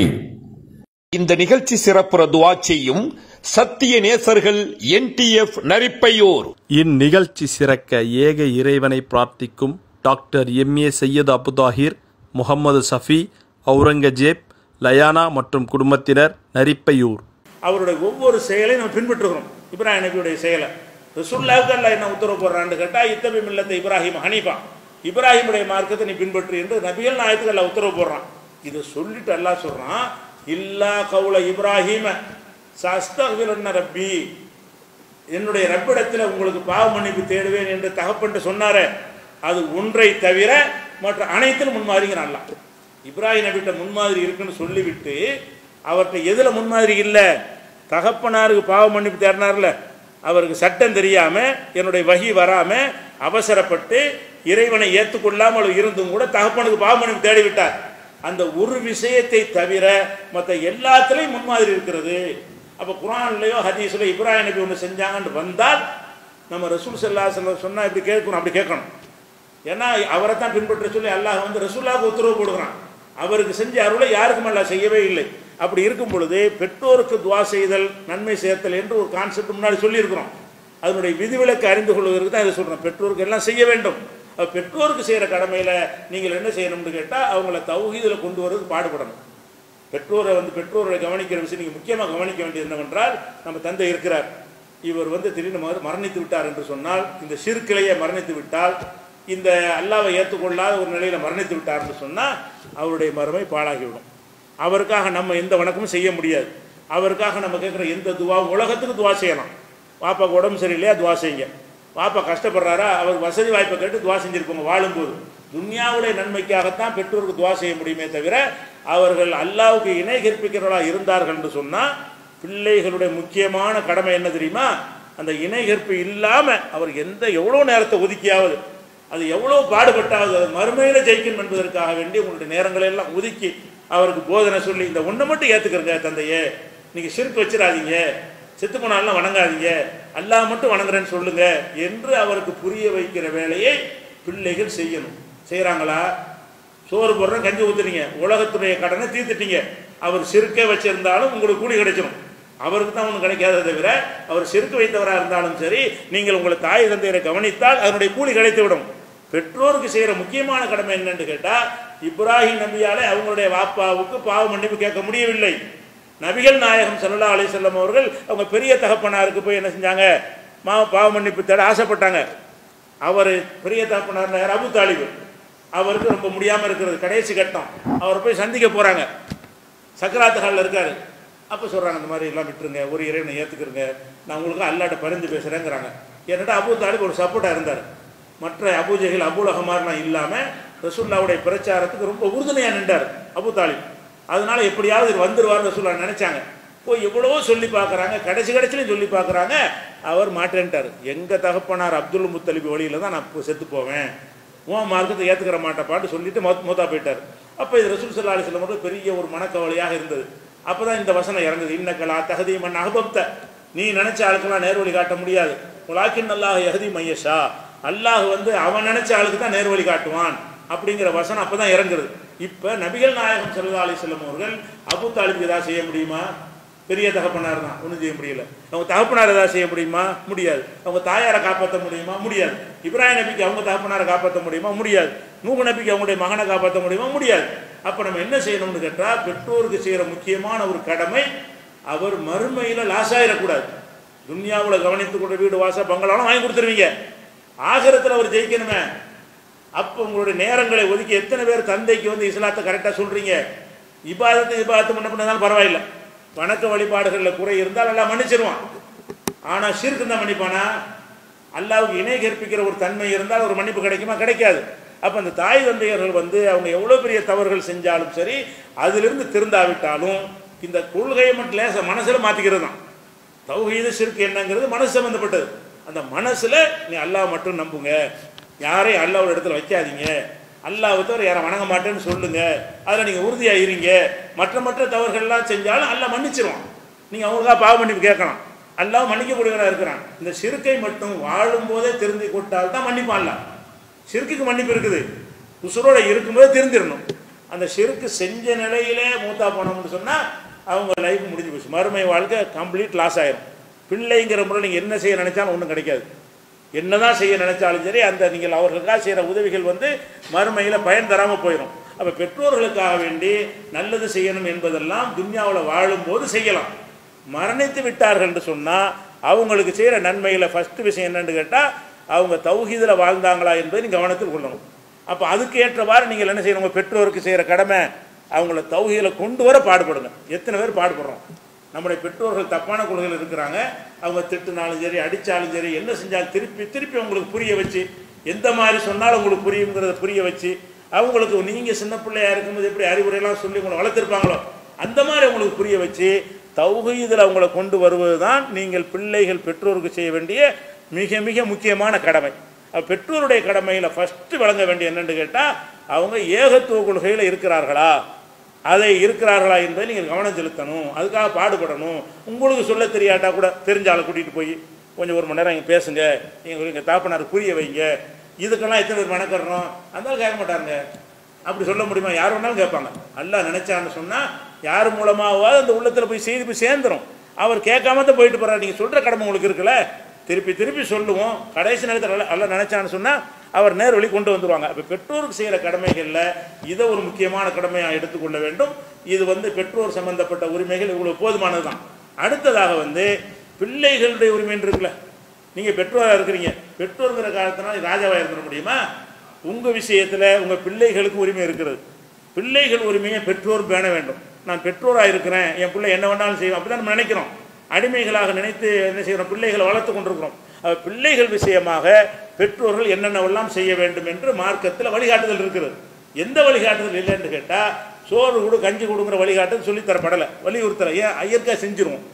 இந்த நிகழ்ச்சி சிறப்புற துவா செய்யும் சத்திய நேசர்கள் என்டிஎஃப் நரிப்பையூர் இந்நிகழ்ச்சி சிறக்க ஏக இறைவனை பிரார்த்திக்கும் doctor M A Syed Abuthahir Mohammed Safi Aurangzeb Layana மற்றும் குடும்பத்தினர் நரிப்பையூர் அவருடைய ஒவ்வொரு செயலையும் நம்ம பின்பற்றுகிறோம் இப்ராஹிம் நபியுடைய செயலை ரசூல்லாவுக்கு அல்ல என்ன உத்தரவு போடுறான்னு கேட்டால் இத்தபி மில்லத்தை இப்ராஹிம் ஹனீஃபா இப்ராஹிமுடைய மார்க்கத்தை நீ பின்பற்று என்று நபிகள் நாயத்துக்கு அல்ல உத்தரவு போடுறான் இதை சொல்லிட்டு அல்லாஹ் சொல்றான் இல்லா கவுல இப்ராஹிம சஸ்தகுலன்ன ரப்பி என்னுடைய ரப்பிடத்தில் உங்களுக்கு பாவ மன்னிப்பு தேடுவேன் என்று தகப்பன்ட்டு சொன்னாரே அது ஒன்றை தவிர மற்ற அனைத்திலும் முன்மாதிரிங்கிறான் அல்லாஹ் இப்ராஹிம் நபிட்ட முன்மாதிரி இருக்குன்னு சொல்லிவிட்டு அவர்கிட்ட எதில் முன்மாதிரி இல்லை தகப்பனாருக்கு பாவ மன்னிப்பு தேடினார்ல அவருக்கு சட்டம் தெரியாமல் என்னுடைய வகி வராமல் அவசரப்பட்டு இறைவனை ஏற்றுக்கொள்ளாமல் இருந்தும் கூட தகப்பனுக்கு பாவ மன்னிப்பு தேடிவிட்டார் அந்த ஒரு விஷயத்தை தவிர மற்ற எல்லாத்துலேயும் முன்மாதிரி இருக்கிறது அப்போ குரான்லையோ ஹதீஸ்லையோ இப்ராஹிம் நபி ஒன்று செஞ்சாங்கன்னு வந்தால் நம்ம ரசூல் சல்லா சொன்னால் இப்படி கேட்கணும் அப்படி கேட்கணும் ஏன்னா அவரை தான் பின்பற்ற சொல்லி அல்லாஹ் வந்து ரசூல்லாவுக்கு உத்தரவு போடுகிறான் அவருக்கு செஞ்ச அருளை யாருக்கும் அல்லாஹ் செய்யவே இல்லை அப்படி இருக்கும் பொழுது பெற்றோருக்கு துவா செய்தல் நன்மை சேர்த்தல் என்று ஒரு கான்செப்ட் முன்னாடி சொல்லியிருக்கிறோம் அதனுடைய விதிவிலக்கு அறிந்து கொள்வதற்கு தான் இதை சொல்கிறோம் பெற்றோருக்கு எல்லாம் செய்ய வேண்டும் அப்ப பெற்றோருக்கு செய்கிற கடமையில் நீங்கள் என்ன செய்யணும்னு கேட்டால் அவங்கள தௌஹீதில் கொண்டு வரதுக்கு பாடுபடணும் பெற்றோரை வந்து பெற்றோரை கவனிக்கிற விஷயம் நீங்கள் முக்கியமாக கவனிக்க வேண்டியது என்னவென்றால் நம்ம தந்தை இருக்கிறார் இவர் வந்து திடீர்னு மர- மரணித்து விட்டார் என்று சொன்னால் இந்த சிறுக்கிளையை மரணித்து விட்டால் இந்த அல்லாவை ஏற்றுக்கொள்ளாத ஒரு நிலையில் மரணித்து விட்டார் என்று சொன்னால் அவருடைய மறுமை பாழாகிவிடும் அவருக்காக நம்ம எந்த வணக்கமும் செய்ய முடியாது அவருக்காக நம்ம கேட்குற எந்த துவாவும் உலகத்துக்கு துவா செய்யலாம் வாப்பாக்கு உடம்பு சரியில்லையா துவா செய்யுங்க வாப்பா கஷ்டப்படுறாரா அவர் வசதி வாய்ப்பை கேட்டு துவா செஞ்சிருப்பாங்க வாழும்போது துன்யாவுடைய நன்மைக்காகத்தான் பெற்றோருக்கு துவா செய்ய முடியுமே தவிர அவர்கள் அல்லாவுக்கு இணை கற்பிக்கிறவர்களாக இருந்தார்கள் என்று சொன்னால் பிள்ளைகளுடைய முக்கியமான கடமை என்ன தெரியுமா அந்த இணை கற்பு இல்லாமல் அவர் எந்த எவ்வளோ நேரத்தை ஒதுக்கியாவது அது எவ்வளோ பாடுபட்டாவது அது மறுமையில் ஜெயிக்கணும் என்பதற்காக வேண்டி உங்களுடைய நேரங்களை எல்லாம் ஒதுக்கி அவருக்கு போதனை சொல்லி இந்த ஒன்றை மட்டும் ஏற்றுக்கிறங்க தந்தையே நீங்கள் சிறுக்கு வச்சிடாதீங்க செத்து போனாலும் வணங்காதீங்க அல்லாஹ் மட்டும் வணங்குறேன்னு சொல்லுங்க என்று அவருக்கு புரிய வைக்கிற வேலையை பிள்ளைகள் செய்யணும் செய்கிறாங்களா சோறு போடுறோம் கஞ்சி ஊத்துறீங்க உலகத்துடைய கடனை தீர்த்துட்டீங்க அவர் சிறுக்கே வச்சிருந்தாலும் உங்களுக்கு கூலி கிடைச்சிடும் அவருக்கு தான் ஒன்றும் கிடைக்காதே தவிர அவர் சிறுக்கு வைத்தவராக இருந்தாலும் சரி நீங்கள் உங்களை தாய் தந்தையரை கவனித்தால் அதனுடைய கூலி கிடைத்து விடும் பெற்றோருக்கு செய்கிற முக்கியமான கடமை என்னன்னு கேட்டால் இப்ராஹிம் நபியாலே அவங்களுடைய வாப்பாவுக்கு பாவ மன்னிப்பு கேட்க முடியவில்லை நபிகள் நாயகம் சல்லா அலிசல்லம் அவர்கள் அவங்க பெரிய தகப்பனாருக்கு போய் என்ன செஞ்சாங்க மா பாவ மன்னிப்பு தேட ஆசைப்பட்டாங்க அவர் பெரிய தகப்பனார் யார் அபு தாலிபு அவருக்கு ரொம்ப முடியாமல் இருக்கிறது கடைசி கட்டம் அவரை போய் சந்திக்க போகிறாங்க சக்கராத்து ஹாலில் இருக்காரு அப்போ சொல்கிறாங்க இந்த மாதிரி எல்லாம் விட்டுருங்க ஒரு இறைவனை ஏற்றுக்கிறங்க நான் உங்களுக்கு அல்லாட்ட பரிந்து பேசுகிறேங்கிறாங்க என்னட்டா அபு தாலிப் ஒரு சப்போர்ட்டாக இருந்தார் மற்ற அபூஜைகள் அபுலகமாரெலாம் இல்லாமல் ரசூல்லாவுடைய பிரச்சாரத்துக்கு ரொம்ப உறுதுணையாக நின்றார் அபு தாலிப் அதனால எப்படியாவது இவர் வந்துருவார்னு ரசூல்லா நினைச்சாங்க போய் எவ்வளவோ சொல்லி பார்க்குறாங்க கடைசி கடைசிலையும் சொல்லி பார்க்குறாங்க அவர் மாட்டேன்ட்டார் எங்கள் தகப்பனார் அப்துல் முத்தலிப் வழியில் தான் நான் இப்போ செத்து போவேன் உன் மார்க்கத்தை ஏற்றுக்கிற மாட்டேப்பான்னு சொல்லிட்டு மௌத் மூத்தா போயிட்டார் அப்போ இது ரசூல் சல்லா அலிஸ்லம் மட்டும் பெரிய ஒரு மனக்கவலையாக இருந்தது அப்போ தான் இந்த வசனம் இறங்குது இன்னக்கலா தகுதி மண் அகபப்த நீ நினைச்ச ஆளுக்கெல்லாம் நேர்வழி காட்ட முடியாது உலாக்கின் அல்லாஹ் யஹதி மையஷா அல்லாஹ் வந்து அவன் நினைச்ச ஆளுக்கு தான் நேர்வழி காட்டுவான் அப்படிங்கிற வசனம் அப்போ தான் இறங்குறது இப்போ நபிகள் நாயகம் சல்லா அலிஸ்லம் அவர்கள் அபு தாலிபுக்கு ஏதாவது செய்ய முடியுமா பெரிய தகப்பனார் தான் ஒன்றும் செய்ய முடியல அவங்க தகப்பனார் ஏதாவது செய்ய முடியுமா முடியாது அவங்க தாயாரை காப்பாற்ற முடியுமா முடியாது இப்ராஹிம் நபிக்கு அவங்க தகப்பனாரை காப்பாற்ற முடியுமா முடியாது நூகு நபிக்கு அவங்களுடைய மகனை காப்பாற்ற முடியுமா முடியாது அப்போ நம்ம என்ன செய்யணும்னு கேட்டால் பெற்றோருக்கு செய்கிற முக்கியமான ஒரு கடமை அவர் மறுமையில் லாஸ் ஆயிடக்கூடாது துன்யாவில் கவனித்து கொண்ட வீடு வாசல் பங்களாலும் வாங்கி கொடுத்துருவீங்க ஆகிரத்தில் அவர் ஜெயிக்கணுமே அப்போ உங்களுடைய நேரங்களை ஒதுக்கி எத்தனை பேர் தந்தைக்கு வந்து இஸ்லாத்தை கரெக்டாக சொல்கிறீங்க இபாதத்தை இபாதத்தை முன்ன பண்ணாலும் பரவாயில்லை வணக்க வழிபாடுகளில் குறை இருந்தால் எல்லாம் மன்னிச்சிருவான் ஆனால் ஷிர்க்கு தான் மன்னிப்பானா அல்லாவுக்கு இணை கற்பிக்கிற ஒரு தன்மை இருந்தால் ஒரு மன்னிப்பு கிடைக்குமா கிடைக்காது அப்போ அந்த தாய் தந்தையர்கள் வந்து அவங்க எவ்வளோ பெரிய தவறுகள் செஞ்சாலும் சரி அதிலிருந்து திருந்தாவிட்டாலும் இந்த கொள்கையை மட்டும் லேச மனசில் மாற்றிக்கிறது தான் தௌஹீது ஷிர்க் என்னங்கிறது மனசு சம்மந்தப்பட்டது அந்த மனசில் நீ அல்லாஹ் மட்டும் நம்புங்க யாரையும் அல்லாஹ் ஒரு இடத்துல வைக்காதீங்க அல்லாஹ் தவிர யாரை வணங்க மாட்டேன்னு சொல்லுங்க அதில் நீங்கள் உறுதியாக இருங்க மற்ற மற்ற தவறுகள்லாம் செஞ்சாலும் அல்லாஹ் மன்னிச்சிருவான் நீங்கள் அவங்களுக்காக பாவ மன்னிப்பு கேட்கலாம் அல்லாஹ் மன்னிக்கக்கூடியவராக இருக்கிறான் இந்த சிறுக்கை மட்டும் வாழும்போதே திருந்தி கொட்டால் தான் மன்னிப்பான்ல சிறுக்குக்கு மன்னிப்பு இருக்குது உசுரோட இருக்கும்போது திருந்திடணும் அந்த சிறுக்கு செஞ்ச நிலையிலே மூத்தா போனோம்னு சொன்னால் அவங்க லைஃப் முடிஞ்சு போச்சு மறுமை வாழ்க்கை கம்ப்ளீட் லாஸ் ஆயிரும் பிள்ளைங்கிற முறை நீங்கள் என்ன செய்ய நினைச்சாலும் ஒன்றும் கிடைக்காது என்னதான் செய்ய நினைச்சாலும் சரி அந்த நீங்கள் அவர்களுக்காக செய்கிற உதவிகள் வந்து மறுமையில் பயன் தராமல் போயிடும் அப்போ பெற்றோர்களுக்காக வேண்டி நல்லது செய்யணும் என்பதெல்லாம் துன்யாவில் வாழும்போது செய்யலாம் மரணித்து விட்டார்கள் என்று சொன்னால் அவங்களுக்கு செய்கிற நன்மையில் ஃபஸ்ட்டு விஷயம் என்னன்னு கேட்டால் அவங்க தௌஹீதில் வாழ்ந்தாங்களா என்பதை நீங்கள் கவனத்தில் கொள்ளணும் அப்போ அதுக்கு ஏற்றவாறு நீங்கள் என்ன செய்யணும் உங்கள் பெற்றோருக்கு செய்கிற கடமை அவங்கள தௌஹீதில் கொண்டு வர பாடுபடுங்க எத்தனை பேர் பாடுபடுறோம் நம்முடைய பெற்றோர்கள் தப்பான கொள்கையில் இருக்கிறாங்க அவங்க திட்டுனாலும் சரி அடித்தாலும் சரி என்ன செஞ்சாலும் திருப்பி திருப்பி உங்களுக்கு புரிய வச்சு எந்த மாதிரி சொன்னாலும் உங்களுக்கு புரியுங்கிறத புரிய வச்சு அவங்களுக்கு நீங்கள் சின்ன பிள்ளையா இருக்கும்போது எப்படி அறிவுரையெல்லாம் சொல்லி உங்களை வளர்த்துருப்பாங்களோ அந்த மாதிரி அவங்களுக்கு புரிய வச்சு தௌஹீதில் அவங்கள கொண்டு வருவது தான் நீங்கள் பிள்ளைகள் பெற்றோருக்கு செய்ய வேண்டிய மிக மிக முக்கியமான கடமை அப்ப பெற்றோருடைய கடமையில் ஃபஸ்ட்டு வழங்க வேண்டிய என்னன்னு கேட்டால் அவங்க ஏகத்துவ கொள்கையில் இருக்கிறார்களா அதை இருக்கிறார்களா என்பதை நீங்கள் கவனம் செலுத்தணும் அதுக்காக பாடுபடணும் உங்களுக்கு சொல்ல தெரியாட்டா கூட தெரிஞ்ச ஆளை கூட்டிகிட்டு போய் கொஞ்சம் ஒரு மணி நேரம் இங்கே பேசுங்க நீங்கள் எங்கள் தாப்பனார் புரிய வைங்க இதுக்கெல்லாம் எத்தனை பேர் மனக்கறணும் அந்த கேட்க மாட்டாருங்க அப்படி சொல்ல முடியுமா யார் வேணாலும் கேட்பாங்க அல்லாஹ் நினைச்சான்னு சொன்னால் யார் மூலமாவது அந்த உள்ளத்தில் போய் செய்தி போய் சேர்ந்துரும் அவர் கேட்காம தான் போயிட்டு போகிறார் நீங்கள் சொல்கிற கடமை உங்களுக்கு இருக்குல்ல திருப்பி திருப்பி சொல்லுவோம் கடைசி நேரத்தில் அல்ல அல்ல நினைச்சான்னு சொன்னால் அவர் நேர் வழி கொண்டு வந்துருவாங்க இப்போ பெற்றோருக்கு செய்கிற கடமைகளில் இதை ஒரு முக்கியமான கடமையாக எடுத்துக்கொள்ள வேண்டும் இது வந்து பெற்றோர் சம்பந்தப்பட்ட உரிமைகள் இவ்வளவு போதுமானது தான் அடுத்ததாக வந்து பிள்ளைகளுடைய உரிமைன்னு இருக்குல்ல நீங்கள் பெற்றோராக இருக்கிறீங்க பெற்றோருங்கிற காலத்தினால ராஜாவாக இருந்துட முடியுமா உங்கள் விஷயத்தில் உங்கள் பிள்ளைகளுக்கு உரிமை இருக்கிறது பிள்ளைகள் உரிமையை பெற்றோர் பேண வேண்டும் நான் பெற்றோராக இருக்கிறேன் என் பிள்ளை என்ன வேணாலும் செய்வோம் அப்படி தான் நம்ம நினைக்கிறோம் அடிமைகளாக நினைத்து என்ன செய்கிறோம் பிள்ளைகளை வளர்த்து கொண்டிருக்கிறோம் அப்ப பிள்ளைகள் விஷயமாக பெற்றோர்கள் என்னென்னவெல்லாம் செய்ய வேண்டும் என்று மார்க்கத்தில் வழிகாட்டுதல் இருக்கிறது எந்த வழிகாட்டுதல் இல்லைன்னு கேட்டால் சோறு கொடு கஞ்சி கொடுங்கிற வழிகாட்டுதல் சொல்லித்தரப்படலை வலியுறுத்தலை ஏன் ஐயற்கா செஞ்சிருவோம்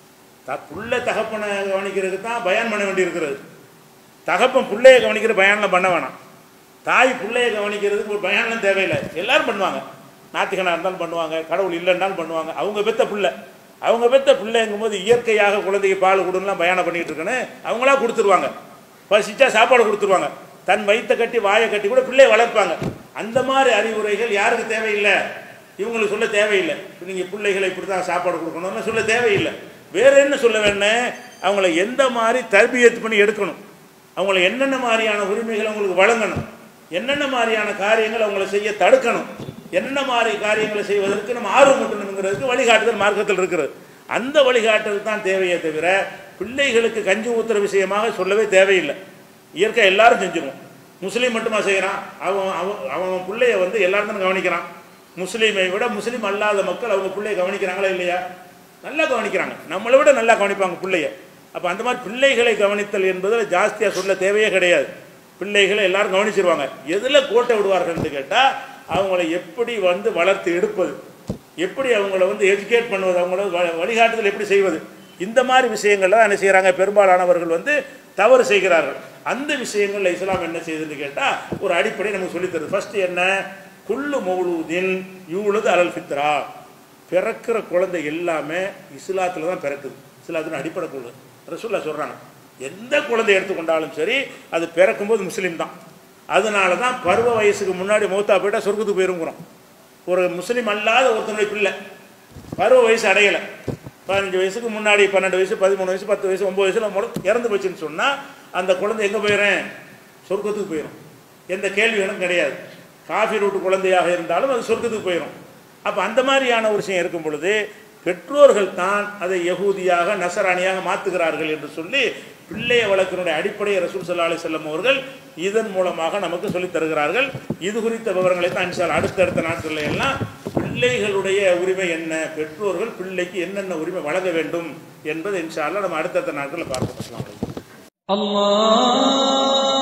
த புள்ள தகப்பனை கவனிக்கிறதுக்கு தான் பயான் பண்ண வேண்டியிருக்கிறது தகப்பன் பிள்ளையை கவனிக்கிற பயானில் பண்ண வேணாம் தாய் பிள்ளையை கவனிக்கிறதுக்கு ஒரு பயான்லாம் தேவையில்லை எல்லாரும் பண்ணுவாங்க நாத்திகனாக இருந்தாலும் பண்ணுவாங்க கடவுள் இல்லைன்னாலும் பண்ணுவாங்க அவங்க பெத்த பிள்ளை அவங்க பெத்த பிள்ளைங்கும் போது இயற்கையாக குழந்தைக்கு பால் கொடுலாம் பயானம் பண்ணிட்டு இருக்கேன்னு அவங்களா கொடுத்துருவாங்க பசிச்சா சாப்பாடு கொடுத்துருவாங்க தன் வயித்தை கட்டி வாயை கட்டி கூட பிள்ளையை வளர்ப்பாங்க அந்த மாதிரி அறிவுரைகள் யாருக்கு தேவையில்லை இவங்களுக்கு சொல்ல தேவையில்லை நீங்கள் பிள்ளைகளை இப்படி தான் சாப்பாடு கொடுக்கணும்னு சொல்ல தேவையில்லை வேற என்ன சொல்ல வேணும் அவங்கள எந்த மாதிரி தர்பியத்து பண்ணி எடுக்கணும் அவங்கள என்னென்ன மாதிரியான உரிமைகள் அவங்களுக்கு வழங்கணும் என்னென்ன மாதிரியான காரியங்கள் அவங்கள செய்ய தடுக்கணும் என்னென்ன மாதிரி காரியங்களை செய்வதற்கு நம்ம ஆர்வம் ஊட்டணுங்கிறதுக்கு வழிகாட்டுதல் மார்க்கத்தில் இருக்கிறது அந்த வழிகாட்டுதல் தான் தேவையே தவிர பிள்ளைகளுக்கு கஞ்சி ஊத்துற விஷயமாக சொல்லவே தேவையில்லை இயற்கை எல்லாரும் செஞ்சிருவோம் முஸ்லீம் மட்டுமா செய்கிறான் அவன் அவன் அவன் பிள்ளைய வந்து எல்லாரும் தான் கவனிக்கிறான் முஸ்லீமை விட முஸ்லீம் அல்லாத மக்கள் அவங்க பிள்ளைய கவனிக்கிறாங்களா இல்லையா நல்லா கவனிக்கிறாங்க நம்மளை விட நல்லா கவனிப்பாங்க பிள்ளைய அப்போ அந்த மாதிரி பிள்ளைகளை கவனித்தல் என்பதில் ஜாஸ்தியாக சொல்ல தேவையே கிடையாது பிள்ளைகளை எல்லாரும் கவனிச்சிருவாங்க எதில் கோட்டை விடுவார்கள்னு கேட்டால் அவங்கள எப்படி வந்து வளர்த்து எடுப்பது எப்படி அவங்கள வந்து எஜுகேட் பண்ணுவது அவங்கள வ- வழிகாட்டுதல் எப்படி செய்வது இந்த மாதிரி விஷயங்கள்ல தான் என்ன செய்கிறாங்க பெரும்பாலானவர்கள் வந்து தவறு செய்கிறார்கள் அந்த விஷயங்கள்ல இஸ்லாம் என்ன செய்யுதுன்னு கேட்டால் ஒரு அடிப்படை நமக்கு சொல்லித் தருது ஃபர்ஸ்ட் என்ன குல்லு மௌலூதின் யூழுது அலல் ஃபித்ரா பிறக்கிற குழந்தை எல்லாமே இஸ்லாத்தில் தான் பிறக்குது இஸ்லாத்தின் அடிப்படை கொள்கை ரசூல்லா சொல்கிறாங்க எந்த குழந்தை எடுத்துக்கொண்டாலும் சரி அது பிறக்கும்போது முஸ்லீம் தான் அதனால தான் பருவ வயசுக்கு முன்னாடி மௌத்தா போயிட்டா சொர்க்கத்துக்கு போயிருங்கிறோம் ஒரு முஸ்லீம் அல்லாத ஒருத்தனுடைய பிள்ளை பருவ வயசு அடையலை பதினஞ்சு வயசுக்கு முன்னாடி பன்னெண்டு வயசு பதிமூணு வயசு பத்து வயசு ஒம்பது வயசுல முட இறந்து போச்சுன்னு சொன்னால் அந்த குழந்தை எங்கே போயிடும் சொர்க்கத்துக்கு போயிடும் எந்த கேள்வி எனக்கு கிடையாது காஃபி ரூட்டு குழந்தையாக இருந்தாலும் அது சொர்க்கத்துக்கு போயிடும் அப்போ அந்த மாதிரியான ஒரு விஷயம் இருக்கும் பொழுது பெற்றோர்கள் தான் அதை யகூதியாக நசராணியாக மாற்றுகிறார்கள் என்று சொல்லி பிள்ளைய வழக்கினுடைய அடிப்படையை ரசூல் சல்லா அலி செல்லம் அவர்கள் இதன் மூலமாக நமக்கு சொல்லித் தருகிறார்கள் இது குறித்த விவரங்களை தான் இன்ஷா அல்லாஹ் அடுத்தடுத்த நாட்களில் எல்லாம் பிள்ளைகளுடைய உரிமை என்ன பெற்றோர்கள் பிள்ளைக்கு என்னென்ன உரிமை வழங்க வேண்டும் என்பதை இன்ஷா அல்லாஹ் நம்ம அடுத்தடுத்த நாட்களில் பார்க்கலாம் الله